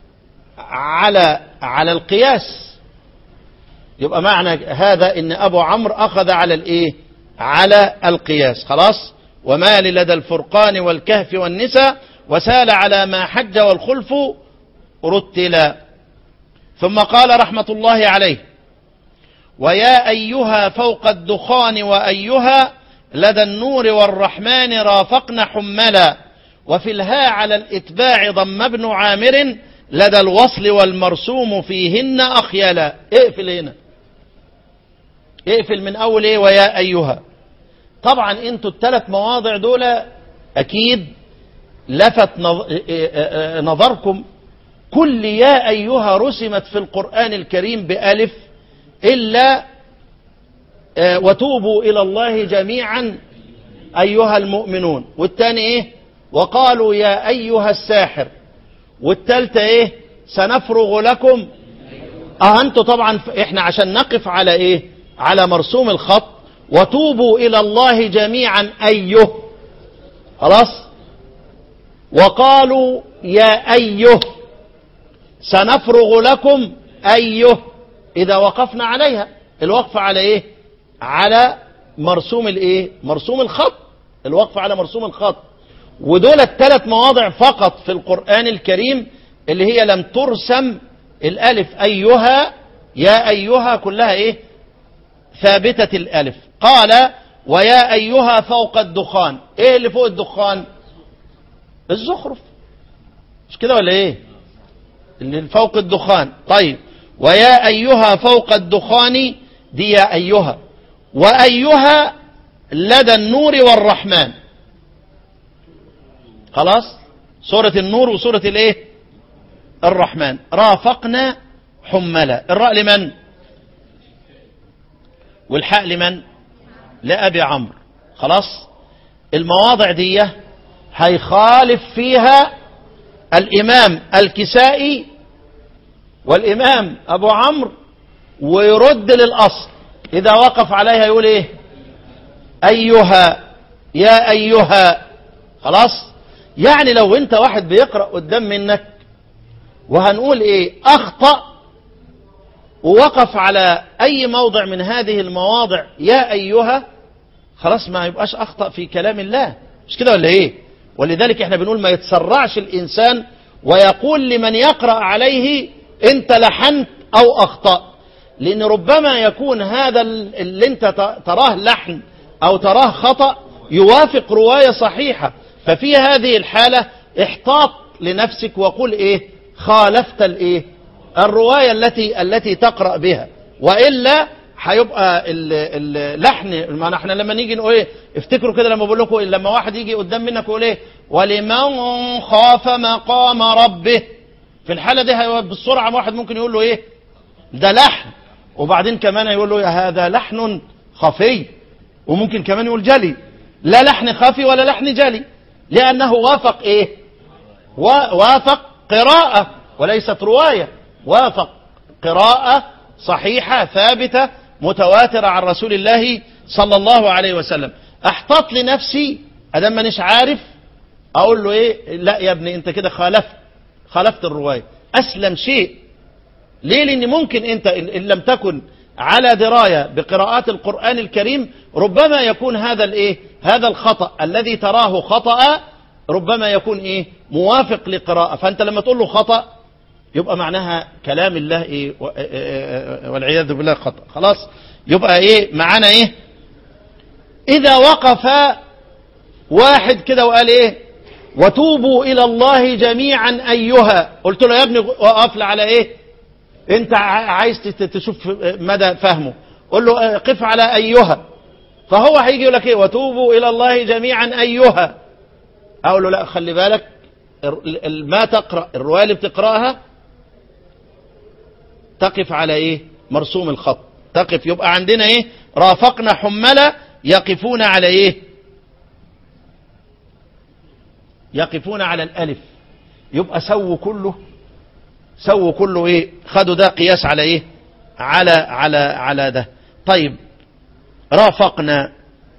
على على القياس يبقى معنى هذا ان ابو عمرو اخذ على الايه على القياس خلاص وما لدى الفرقان والكهف والنساء وسال على ما حج والخلف رتلا ثم قال رحمة الله عليه ويا أيها فوق الدخان وأيها لدى النور والرحمن رافقن حملا وفي الهاء على الاتباع ضم ابن عامر لدى الوصل والمرسوم فيهن أخيلا اقفل هنا اقفل من أول ايه ويا أيها طبعا انتوا الثلاث مواضع دول أكيد لفت نظركم كل يا أيها رسمت في القرآن الكريم بألف إلا وتوبوا إلى الله جميعا أيها المؤمنون والتاني إيه وقالوا يا أيها الساحر والتالتة إيه سنفرغ لكم اه انتوا طبعا احنا عشان نقف على ايه على مرسوم الخط وتوبوا الى الله جميعا ايه خلاص وقالوا يا ايه سنفرغ لكم ايه اذا وقفنا عليها الوقف على ايه على مرسوم الايه مرسوم الخط الوقف على مرسوم الخط ودول الثلاث مواضع فقط في القرآن الكريم اللي هي لم ترسم الالف ايها يا ايها كلها ايه ثابتة الالف قال ويا ايها فوق الدخان ايه اللي فوق الدخان الزخرف مش كده ولا ايه اللي فوق الدخان طيب ويا ايها فوق الدخان دي يا ايها وايها لدى النور والرحمن خلاص سورة النور وسورة الايه الرحمن رافقنا حملا الراء لمن والحاء لمن لأبي عمرو خلاص المواضع دي هيخالف فيها الإمام الكسائي والإمام أبو عمرو ويرد للأصل إذا وقف عليها يقول إيه أيها يا أيها خلاص يعني لو أنت واحد بيقرأ قدام منك وهنقول إيه أخطأ ووقف على أي موضع من هذه المواضع يا أيها خلاص ما يبقاش أخطأ في كلام الله مش كده ولا إيه ولذلك احنا بنقول ما يتسرعش الإنسان ويقول لمن يقرأ عليه أنت لحنت أو أخطأت لأن ربما يكون هذا اللي أنت تراه لحن أو تراه خطأ يوافق رواية صحيحة ففي هذه الحالة احتاط لنفسك وقل إيه خالفت الإيه الرواية التي التي تقرأ بها وإلا هيبقى اللحن ما احنا لما نيجي نقول ايه افتكروا كده لما بقول لكم إيه لما واحد يجي قدام منك يقول ايه ولمن خاف مقام ربه في الحالة دي هيبقى بالسرعة واحد ممكن يقول له ايه ده لحن وبعدين كمان يقول له هذا لحن خفي وممكن كمان يقول جلي لا لحن خفي ولا لحن جلي لأنه وافق ايه وافق قراءة وليست رواية وافق قراءة صحيحة ثابتة متواترة عن رسول الله صلى الله عليه وسلم احتاط لنفسي ادام مانيش عارف اقول له ايه لا يا ابني انت كده خالفت خالفت الرواية اسلم شيء ليه لان ممكن انت ان لم تكن على دراية بقراءات القرآن الكريم ربما يكون هذا الايه هذا الخطأ الذي تراه خطأ ربما يكون ايه موافق لقراءة فانت لما تقول له خطأ يبقى معناها كلام الله ايه والعياذ بالله خطأ خلاص يبقى ايه معانا ايه اذا وقف واحد كده وقال ايه وتوبوا الى الله جميعا ايها قلت له يا ابني وقف على ايه انت عايز تشوف مدى فهمه قل له قف على ايها فهو هيجي يقول لك ايه وتوبوا الى الله جميعا ايها اقول له لا خلي بالك ما تقرا الروايه اللي بتقراها تقف على ايه مرسوم الخط تقف يبقى عندنا ايه رافقنا حملة يقفون على ايه يقفون على الالف يبقى سووا كله سووا كله ايه خدوا ده قياس على ايه على على على ده طيب رافقنا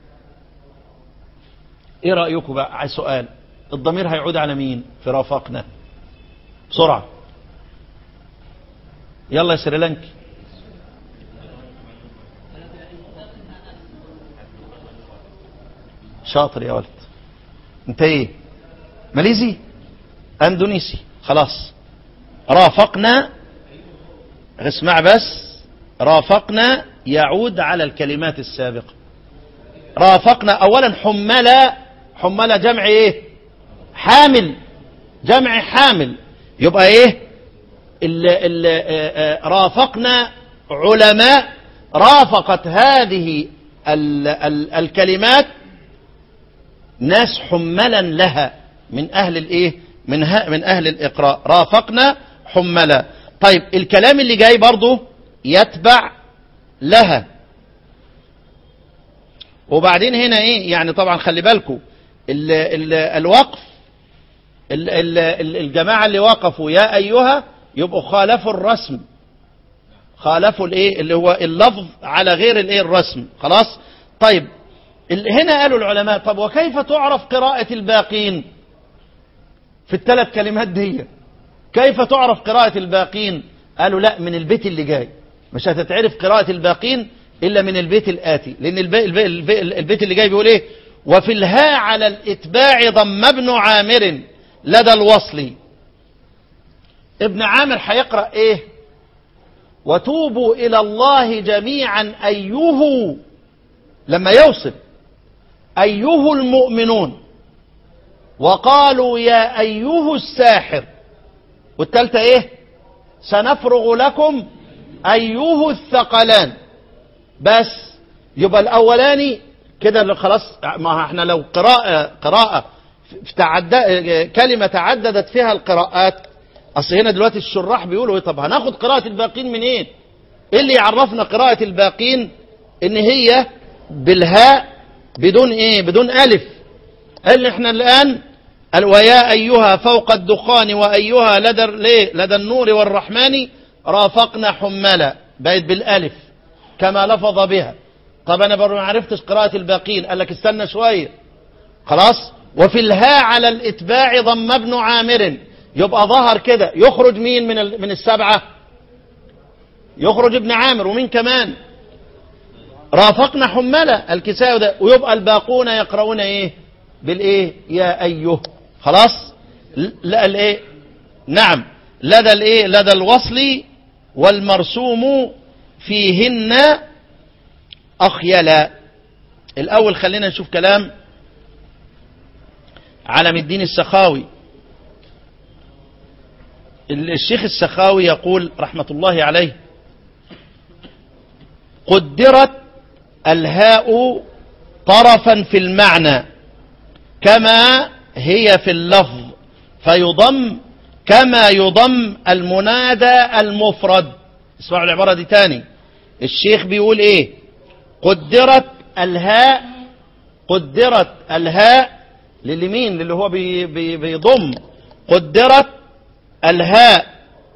ايه رأيكم بقى على السؤال الضمير هيعود على مين في رافقنا بسرعة يلا يا سريلانكي شاطر يا ولد انت ايه ماليزي اندونيسي خلاص رافقنا اسمع بس رافقنا يعود على الكلمات السابقة رافقنا اولا حملة حملة جمع ايه حامل جمع حامل يبقى ايه ال ال رافقنا علماء رافقت هذه ال ال الكلمات ناس حملا لها من اهل الايه من من اهل الاقراء رافقنا حملا طيب الكلام اللي جاي برضه يتبع لها وبعدين هنا ايه يعني طبعا خلي بالكم ال ال الوقف ال ال الجماعه اللي وقفوا يا ايها يبقوا خالفوا الرسم خالفوا الايه اللي هو اللفظ على غير الايه الرسم خلاص طيب هنا قالوا العلماء طب وكيف تعرف قراءة الباقين في الثلاث كلمات دي كيف تعرف قراءة الباقين قالوا لا من البيت اللي جاي مش هتتعرف قراءة الباقين إلا من البيت الآتي لأن البيت اللي جاي بيقول إيه وفي الهاء على الإتباع ضم ابن عامر لدى الوصل ابن عامر هيقرأ إيه وتوبوا إلى الله جميعا أيه لما يوصل أيه المؤمنون وقالوا يا أيه الساحر والتالتة إيه سنفرغ لكم أيه الثقلان بس يبقى الأولاني كده خلاص ما احنا لو قراءة قراءة تعد كلمة تعددت فيها القراءات اصل هنا دلوقتي الشراح بيقولوا إيه طب هناخد قراءة الباقين منين ايه اللي يعرفنا قراءة الباقين ان هي بالهاء بدون ايه بدون الف قال احنا الان قال ويا ايها فوق الدخان وايها لدى ليه لدى النور والرحمن رافقنا حملا بقت بالالف كما لفظ بها طب انا برضه ما عرفتش قراءة الباقين قال لك استنى شوية خلاص وفي الهاء على الاتباع ضم ابن عامر يبقى ظهر كده يخرج مين من ال- من السبعة يخرج ابن عامر ومين كمان رافقنا حملة الكساء ده ويبقى الباقون يقرؤون ايه بالايه يا ايها خلاص ل- لا الايه نعم لدى الايه لدى الوصل والمرسوم فيهن اخيلا الاول خلينا نشوف كلام علم الدين السخاوي الشيخ السخاوي يقول رحمة الله عليه قدرت الهاء طرفا في المعنى كما هي في اللفظ فيضم كما يضم المنادى المفرد اسمعوا العبارة دي تاني الشيخ بيقول ايه قدرت الهاء قدرت الهاء للمين للي هو بي بي بيضم قدرت الهاء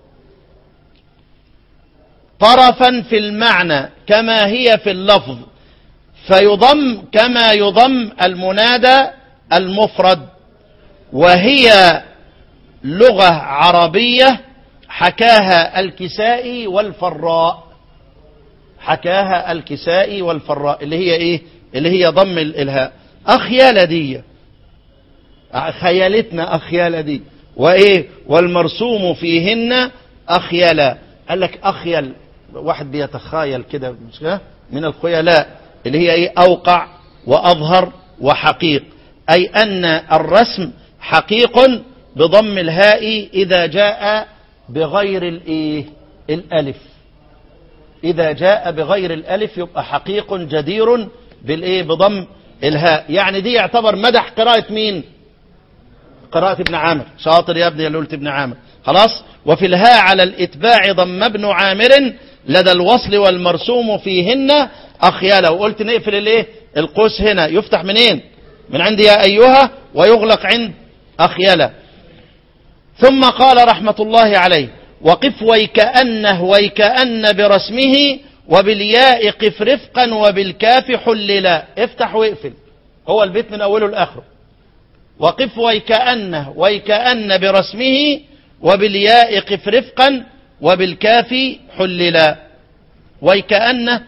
طرفا في المعنى كما هي في اللفظ فيضم كما يضم المنادى المفرد وهي لغة عربية حكاها الكسائي والفراء حكاها الكسائي والفراء اللي هي ايه اللي هي ضم ال- الهاء اخيال دي خيالتنا اخيال دي وايه والمرسوم فيهن اخيلا قال لك اخيل واحد بيتخايل كده مش كده؟ من الخيلاء اللي هي ايه اوقع واظهر وحقيق اي ان الرسم حقيق بضم الهاء اذا جاء بغير الايه الالف إذا جاء بغير الألف يبقى حقيق جدير بالإيه بضم الهاء يعني دي يعتبر مدح قراءة مين قراءة ابن عامر شاطر يا ابني يا لولة ابن عامر خلاص وفي الهاء على الإتباع ضم ابن عامر لدى الوصل والمرسوم فيهن أخيالا وقلت نقفل الايه القوس هنا يفتح منين من عند يا أيها ويغلق عند أخيالا ثم قال رحمة الله عليه وقف ويكأنه ويكأن برسمه وبالياء قف رفقا وبالكاف حللا افتح واقفل هو البيت من أوله لآخره وقف ويكأنه ويكأن برسمه وبالياء قف رفقا وبالكاف حللا ويكأن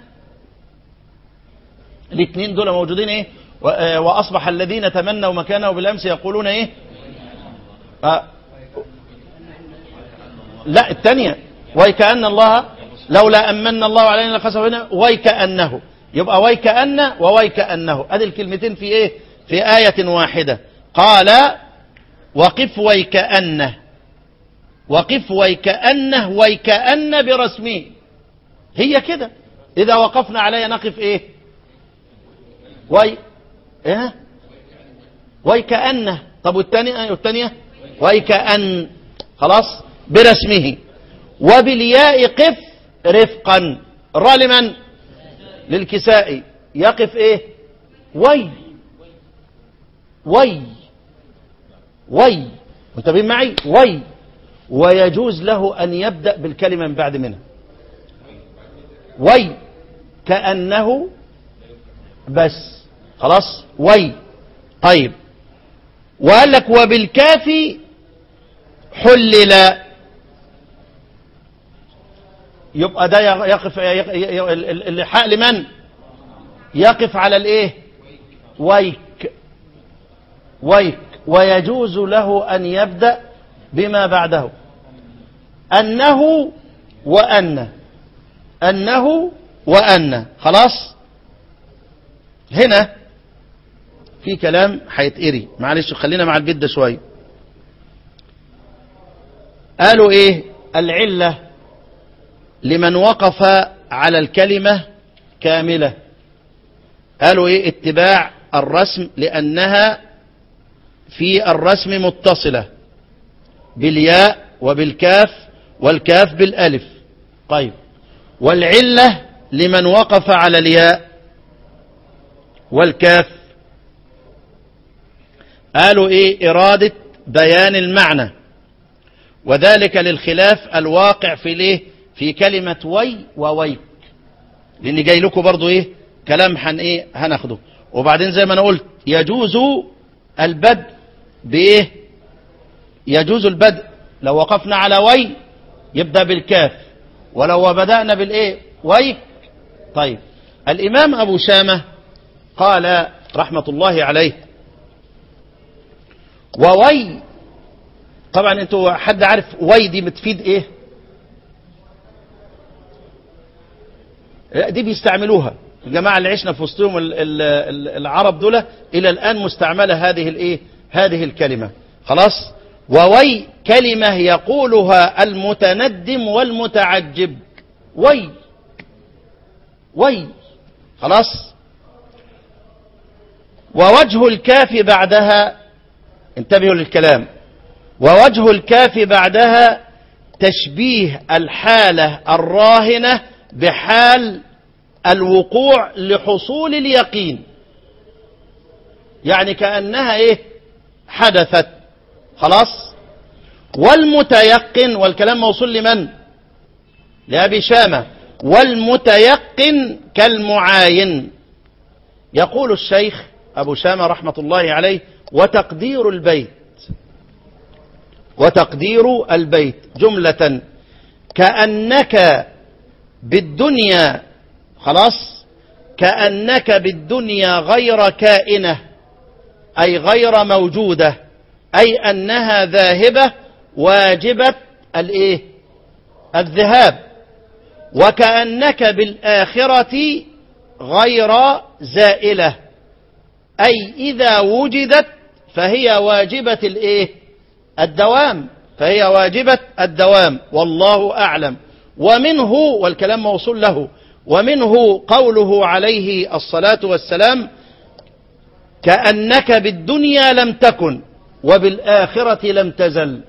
الاثنين دول موجودين ايه و- آه، وأصبح الذين تمنوا مكانه بالأمس يقولون ايه آه، لا الثانية ويكأن الله لولا أمن الله علينا لخسف بنا ويكأنه يبقى ويكأن وويكأنه ادي الكلمتين في ايه في آية واحدة قال وقف ويكأنه وقف ويكأنه ويكأن برسمه هي كده إذا وقفنا عليها نقف ايه وي ايه ويكأنه طب والثانية والثانية ويكأن خلاص برسمه وبالياء قف رفقا الراء لمن للكسائي يقف ايه وي وي وي منتبهين معي وي ويجوز له ان يبدا بالكلمه من بعد منها وي كانه بس خلاص وي طيب وقال لك وبالكاف حلل يبقى ده يقف يق- ي- ال- ال- اللحاء لمن يقف على الايه ويك ويك ويجوز له ان يبدا بما بعده انه وان انه وان خلاص هنا في كلام هيتقري معلش خلينا مع البيت ده شويه قالوا ايه العله لمن وقف على الكلمة كاملة قالوا ايه اتباع الرسم لأنها في الرسم متصلة بالياء وبالكاف والكاف بالألف طيب والعلة لمن وقف على الياء والكاف قالوا ايه إرادة بيان المعنى وذلك للخلاف الواقع في الايه في كلمة وي وويك لان جاي لكم برضو ايه كلام حن ايه هناخده وبعدين زي ما انا قلت يجوز البدء بايه يجوز البدء لو وقفنا على وي يبدأ بالكاف ولو بدأنا بالايه ويك طيب الامام ابو شامة قال رحمة الله عليه ووي طبعا انتوا حد عارف وي دي بتفيد ايه لا، دي بيستعملوها الجماعة اللي عشنا في وسطهم ال- ال- ال- العرب دول إلى الآن مستعملة هذه الإيه هذه الكلمة خلاص ووي كلمة يقولها المتندم والمتعجب وي وي خلاص ووجه الكاف بعدها انتبهوا للكلام ووجه الكاف بعدها تشبيه الحالة الراهنة بحال الوقوع لحصول اليقين يعني كأنها ايه حدثت خلاص والمتيقن والكلام موصول لمن لأبي شامة والمتيقن كالمعاين يقول الشيخ أبو شامة رحمة الله عليه وتقدير البيت وتقدير البيت جملة كأنك بالدنيا خلاص كأنك بالدنيا غير كائنة أي غير موجودة أي أنها ذاهبة واجبة الإيه الذهاب وكأنك بالآخرة غير زائلة أي إذا وجدت فهي واجبة الإيه الدوام فهي واجبة الدوام والله أعلم ومنه والكلام موصول له ومنه قوله عليه الصلاة والسلام كأنك بالدنيا لم تكن وبالآخرة لم تزل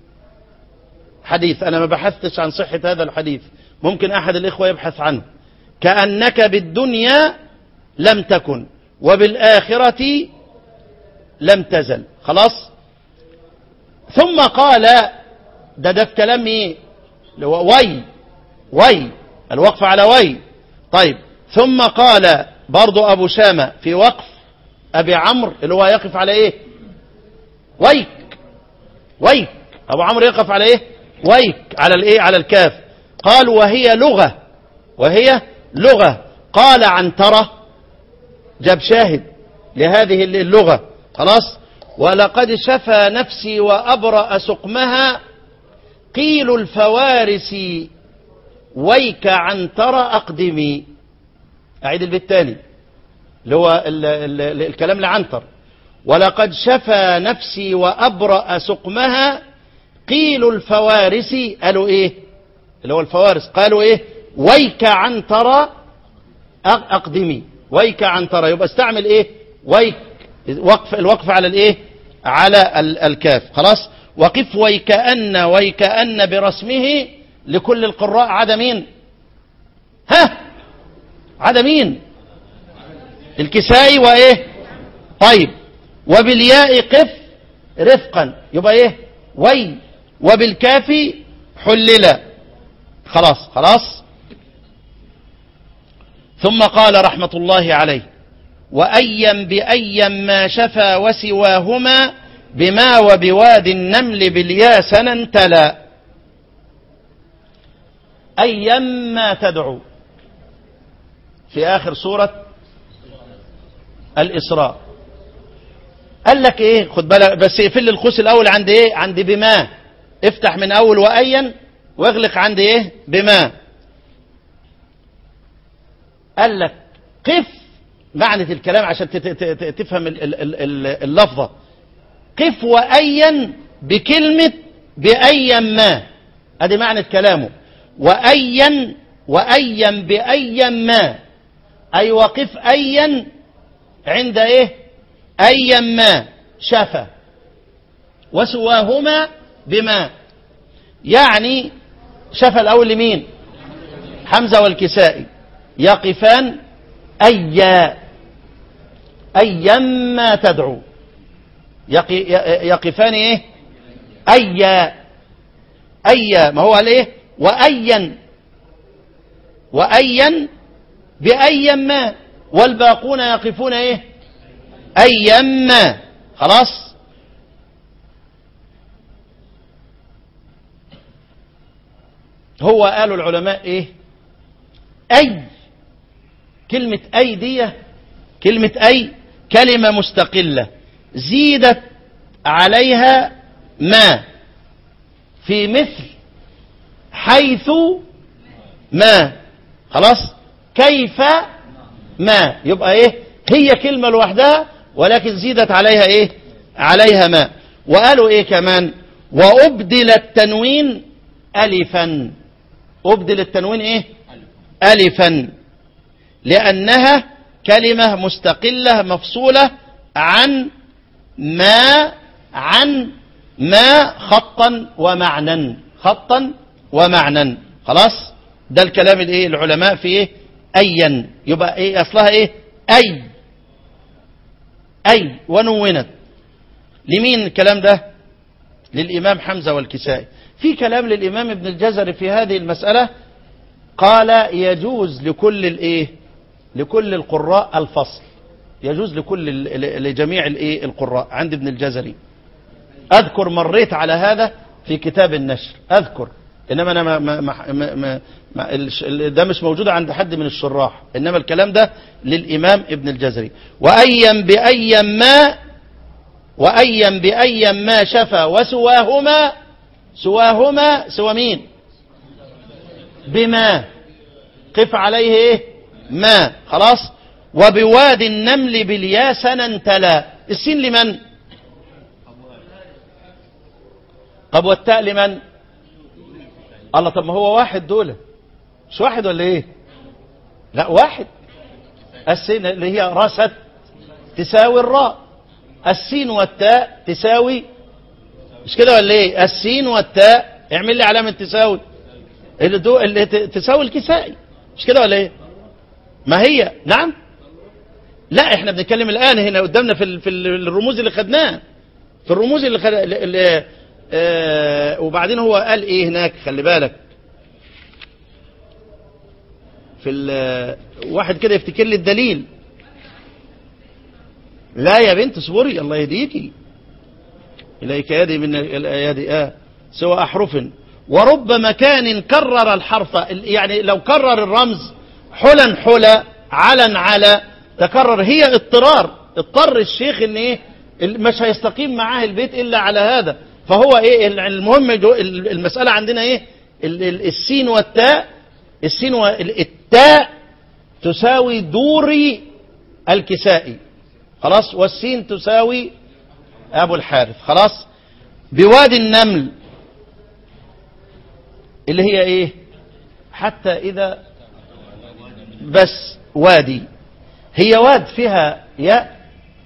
حديث أنا ما بحثتش عن صحة هذا الحديث ممكن أحد الإخوة يبحث عنه كأنك بالدنيا لم تكن وبالآخرة لم تزل خلاص ثم قال ده ده في كلام ايه اللي هو وي وي الوقف على وي طيب ثم قال برضو أبو شامة في وقف أبي عمرو اللي هو يقف على إيه ويك ويك أبو عمرو يقف على إيه ويك على الإيه على الكاف قال وهي لغة وهي لغة قال عنترة جاب شاهد لهذه اللغة خلاص ولقد شفى نفسي وأبرأ سقمها قيل الفوارس ويك عنتر أقدمي أعيد البيت الثاني اللي هو ال ال ال الكلام لعنتر ولقد شفى نفسي وأبرأ سقمها قيل الفوارس قالوا إيه اللي هو الفوارس قالوا إيه ويك عنتر أقدمي ويك عنتر يبقى استعمل إيه ويك وقف الوقف على الإيه على ال الكاف خلاص وقف ويكأن ويكأن برسمه لكل القراء عدا مين ها عدا مين الكسائي وايه طيب وبالياء قف رفقا يبقى ايه وي وبالكاف حللا خلاص خلاص ثم قال رحمة الله عليه وأيا بأيا ما شفى وسواهما بما وبواد النمل بالياسن انتلى أيا ما تدعو في آخر سورة الإسراء قال لك إيه خد بالك بس اقفل القوس الأول عند إيه عند بما افتح من أول وأيا واغلق عند إيه بما قال لك قف معنى الكلام عشان تفهم اللفظة قف وأيا بكلمة بأيا ما ادي معنى كلامه وأيا وأيا بأيا ما أي وقف أيا عند إيه أيا ما شفى وسواهما بما يعني شفى الأول لمين حمزة والكسائي يقفان أيا أيما تدعو يقي يقفان إيه أيا أيا ما هو قال إيه وأيا وأيا بأيا ما والباقون يقفون إيه أيا ما خلاص هو قالوا العلماء ايه اي كلمة اي دي كلمة اي كلمة مستقلة زيدت عليها ما في مثل حيث ما خلاص كيف ما يبقى ايه هي كلمة لوحدها ولكن زيدت عليها ايه عليها ما وقالوا ايه كمان وأبدل التنوين ألفا أبدل التنوين إيه ألفا لأنها كلمة مستقلة مفصولة عن ما عن ما خطا ومعنى خطا ومعنى خلاص ده الكلام الايه العلماء في ايه ايا يبقى ايه اصلها ايه اي اي ونونت لمين الكلام ده للامام حمزه والكسائي في كلام للإمام ابن الجزري في هذه المسألة قال يجوز لكل الايه لكل القراء الفصل يجوز لكل لجميع الايه القراء عند ابن الجزري اذكر مريت على هذا في كتاب النشر اذكر انما انا ما ما ما ما ما ده مش موجود عند حد من الشراح انما الكلام ده للامام ابن الجزري وايا بايا ما وايا بايا ما شفى وسواهما سواهما سوى مين بما قف عليه ايه ما خلاص وبواد النمل باليا سنا تلا السين لمن طب والتاء لمن الله طب ما هو واحد دول مش واحد ولا ايه لا واحد السين اللي هي رست تساوي الراء السين والتاء تساوي مش كده ولا ايه السين والتاء اعمل لي علامه تساوي اللي, دو اللي تساوي الكسائي مش كده ولا ايه ما هي نعم لا احنا بنتكلم الان هنا قدامنا في في الرموز اللي خدناها في الرموز اللي, خد... اللي آه وبعدين هو قال ايه هناك خلي بالك في واحد كده يفتكر لي الدليل لا يا بنت اصبري الله يهديكي إليك يدي من الآيات آه سوى أحرف ورب مكان كرر الحرف يعني لو كرر الرمز حلا حلا علا على تكرر هي اضطرار اضطر الشيخ ان ايه مش هيستقيم معاه البيت الا على هذا فهو ايه المهم المسألة عندنا ايه السين والتاء السين والتاء تساوي دوري الكسائي خلاص والسين تساوي أبو الحارث خلاص بوادي النمل اللي هي إيه حتى إذا بس وادي هي واد فيها ياء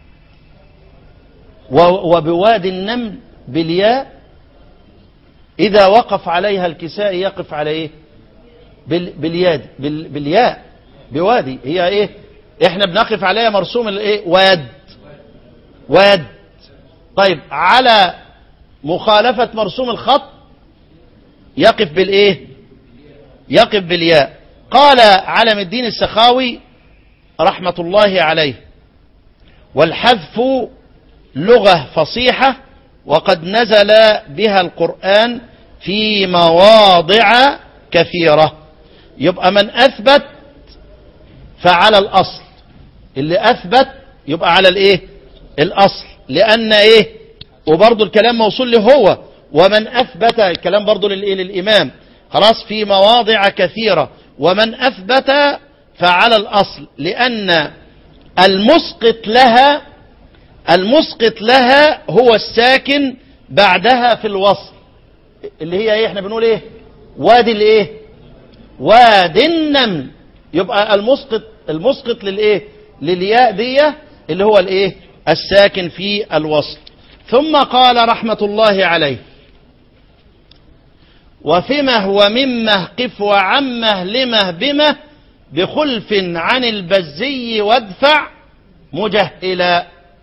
وبوادي النمل بالياء إذا وقف عليها الكساء يقف على إيه بالياد بالياء بوادي هي إيه إحنا بنقف عليها مرسوم الإيه واد واد طيب على مخالفة مرسوم الخط يقف بالايه يقف بالياء قال علم الدين السخاوي رحمة الله عليه والحذف لغة فصيحة وقد نزل بها القرآن في مواضع كثيرة يبقى من أثبت فعلى الأصل اللي أثبت يبقى على الإيه الأصل لأن إيه وبرضه الكلام موصول له هو ومن أثبت الكلام برضه للإيه للإمام خلاص في مواضع كثيرة ومن أثبت فعلى الأصل لأن المسقط لها المسقط لها هو الساكن بعدها في الوصل اللي هي ايه احنا بنقول ايه وادي الايه وادي النمل يبقى المسقط المسقط للايه للياء دي اللي هو الايه الساكن في الوصل ثم قال رحمة الله عليه وفمه وممه قف وعمه لمه بمه بخلف عن البزي وادفع مجهلا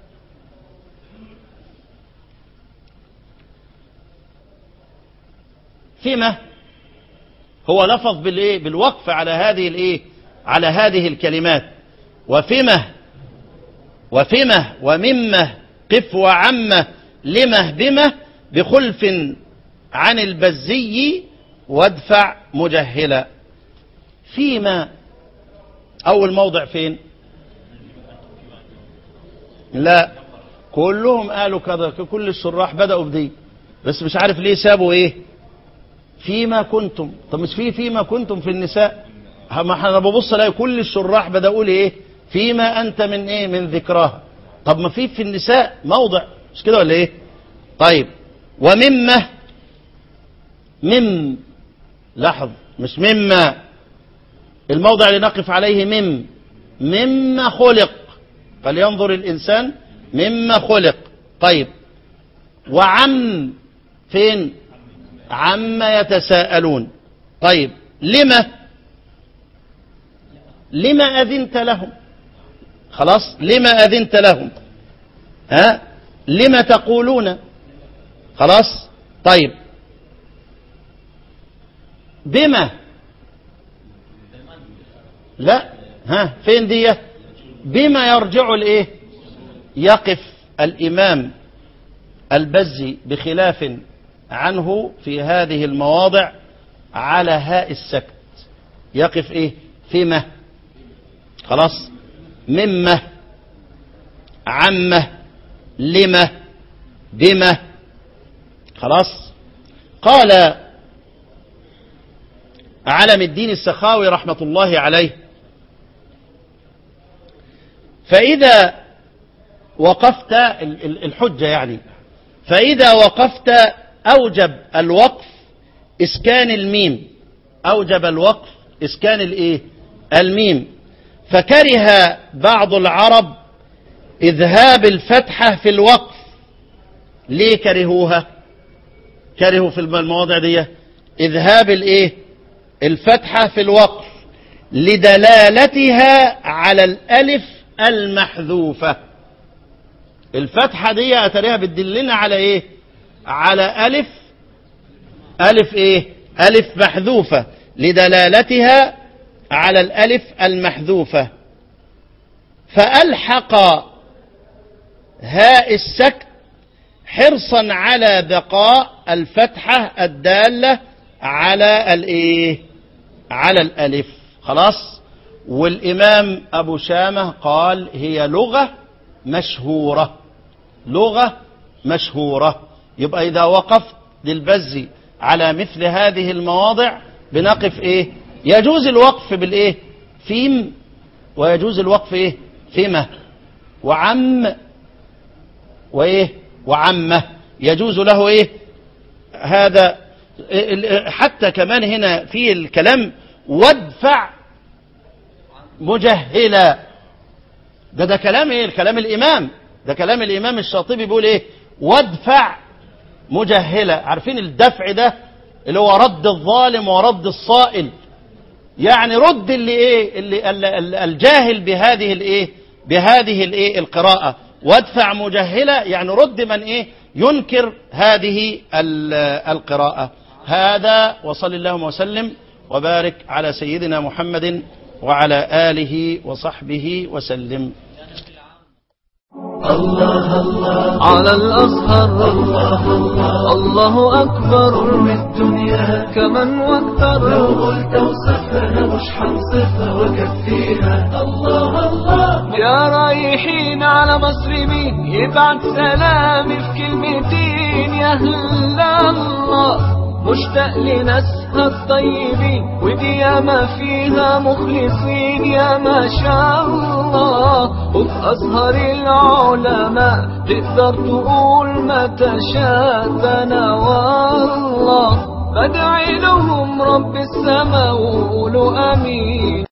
فيما هو لفظ بالايه بالوقف على هذه الايه على هذه الكلمات وفمه وفمه وممه قف وعمه لمه بمه بخلف عن البزي وادفع مجهلا فيما اول موضع فين لا كلهم قالوا كذا كل الشراح بدأوا بدي بس مش عارف ليه سابوا ايه فيما كنتم طب مش في فيما كنتم في النساء ما احنا ببص الاقي كل الشراح بدأوا لي ايه فيما انت من ايه من ذكراها طب ما في في النساء موضع مش كده ولا ايه طيب ومما مم لاحظ مش مما الموضع اللي نقف عليه مم مما خلق فلينظر الإنسان مما خلق طيب وعم فين عما يتساءلون طيب لما لما أذنت لهم خلاص لما أذنت لهم ها لما تقولون خلاص طيب بما لا ها فين دي بما يرجع الايه يقف الامام البزي بخلاف عنه في هذه المواضع على هاء السكت يقف ايه فيما خلاص مما عمه لما بما خلاص قال علم الدين السخاوي رحمة الله عليه فإذا وقفت الحجة يعني فإذا وقفت أوجب الوقف إسكان الميم أوجب الوقف إسكان الإيه الميم فكره بعض العرب إذهاب الفتحة في الوقف ليه كرهوها كرهوا في المواضع دي إذهاب الإيه الفتحة في الوقف لدلالتها على الألف المحذوفة الفتحة دي أتريها بتدلنا على إيه على ألف ألف إيه ألف محذوفة لدلالتها على الألف المحذوفة فألحق هاء السكت حرصا على بقاء الفتحة الدالة على الايه على الالف خلاص والامام ابو شامه قال هي لغه مشهوره لغه مشهوره يبقى اذا وقفت للبزي على مثل هذه المواضع بنقف ايه يجوز الوقف بالايه فيم ويجوز الوقف ايه فيما وعم وايه وعمه يجوز له ايه هذا حتى كمان هنا في الكلام وادفع مجهلا ده ده كلام ايه الكلام الامام ده كلام الامام الشاطبي بيقول ايه وادفع مجهلا عارفين الدفع ده اللي هو رد الظالم ورد الصائل يعني رد اللي ايه اللي الجاهل بهذه الايه بهذه الايه القراءه وادفع مجهلا يعني رد من ايه ينكر هذه القراءه هذا وصل اللهم وسلم وبارك على سيدنا محمد وعلى آله وصحبه وسلم الله الله على الأزهر الله الله الله أكبر من الدنيا كمن لو واكثر قلت وصفنا مش حنصفها وكفيها الله الله يا رايحين على مصر مين يبعت سلامي في كلمتين يا هلا الله مشتاق لناسها الطيبين ودي ياما فيها مخلصين يا ما شاء الله وفي أزهر العلماء تقدر تقول ما تشاء ده أنا والله بدعي لهم رب السماء وقولوا أمين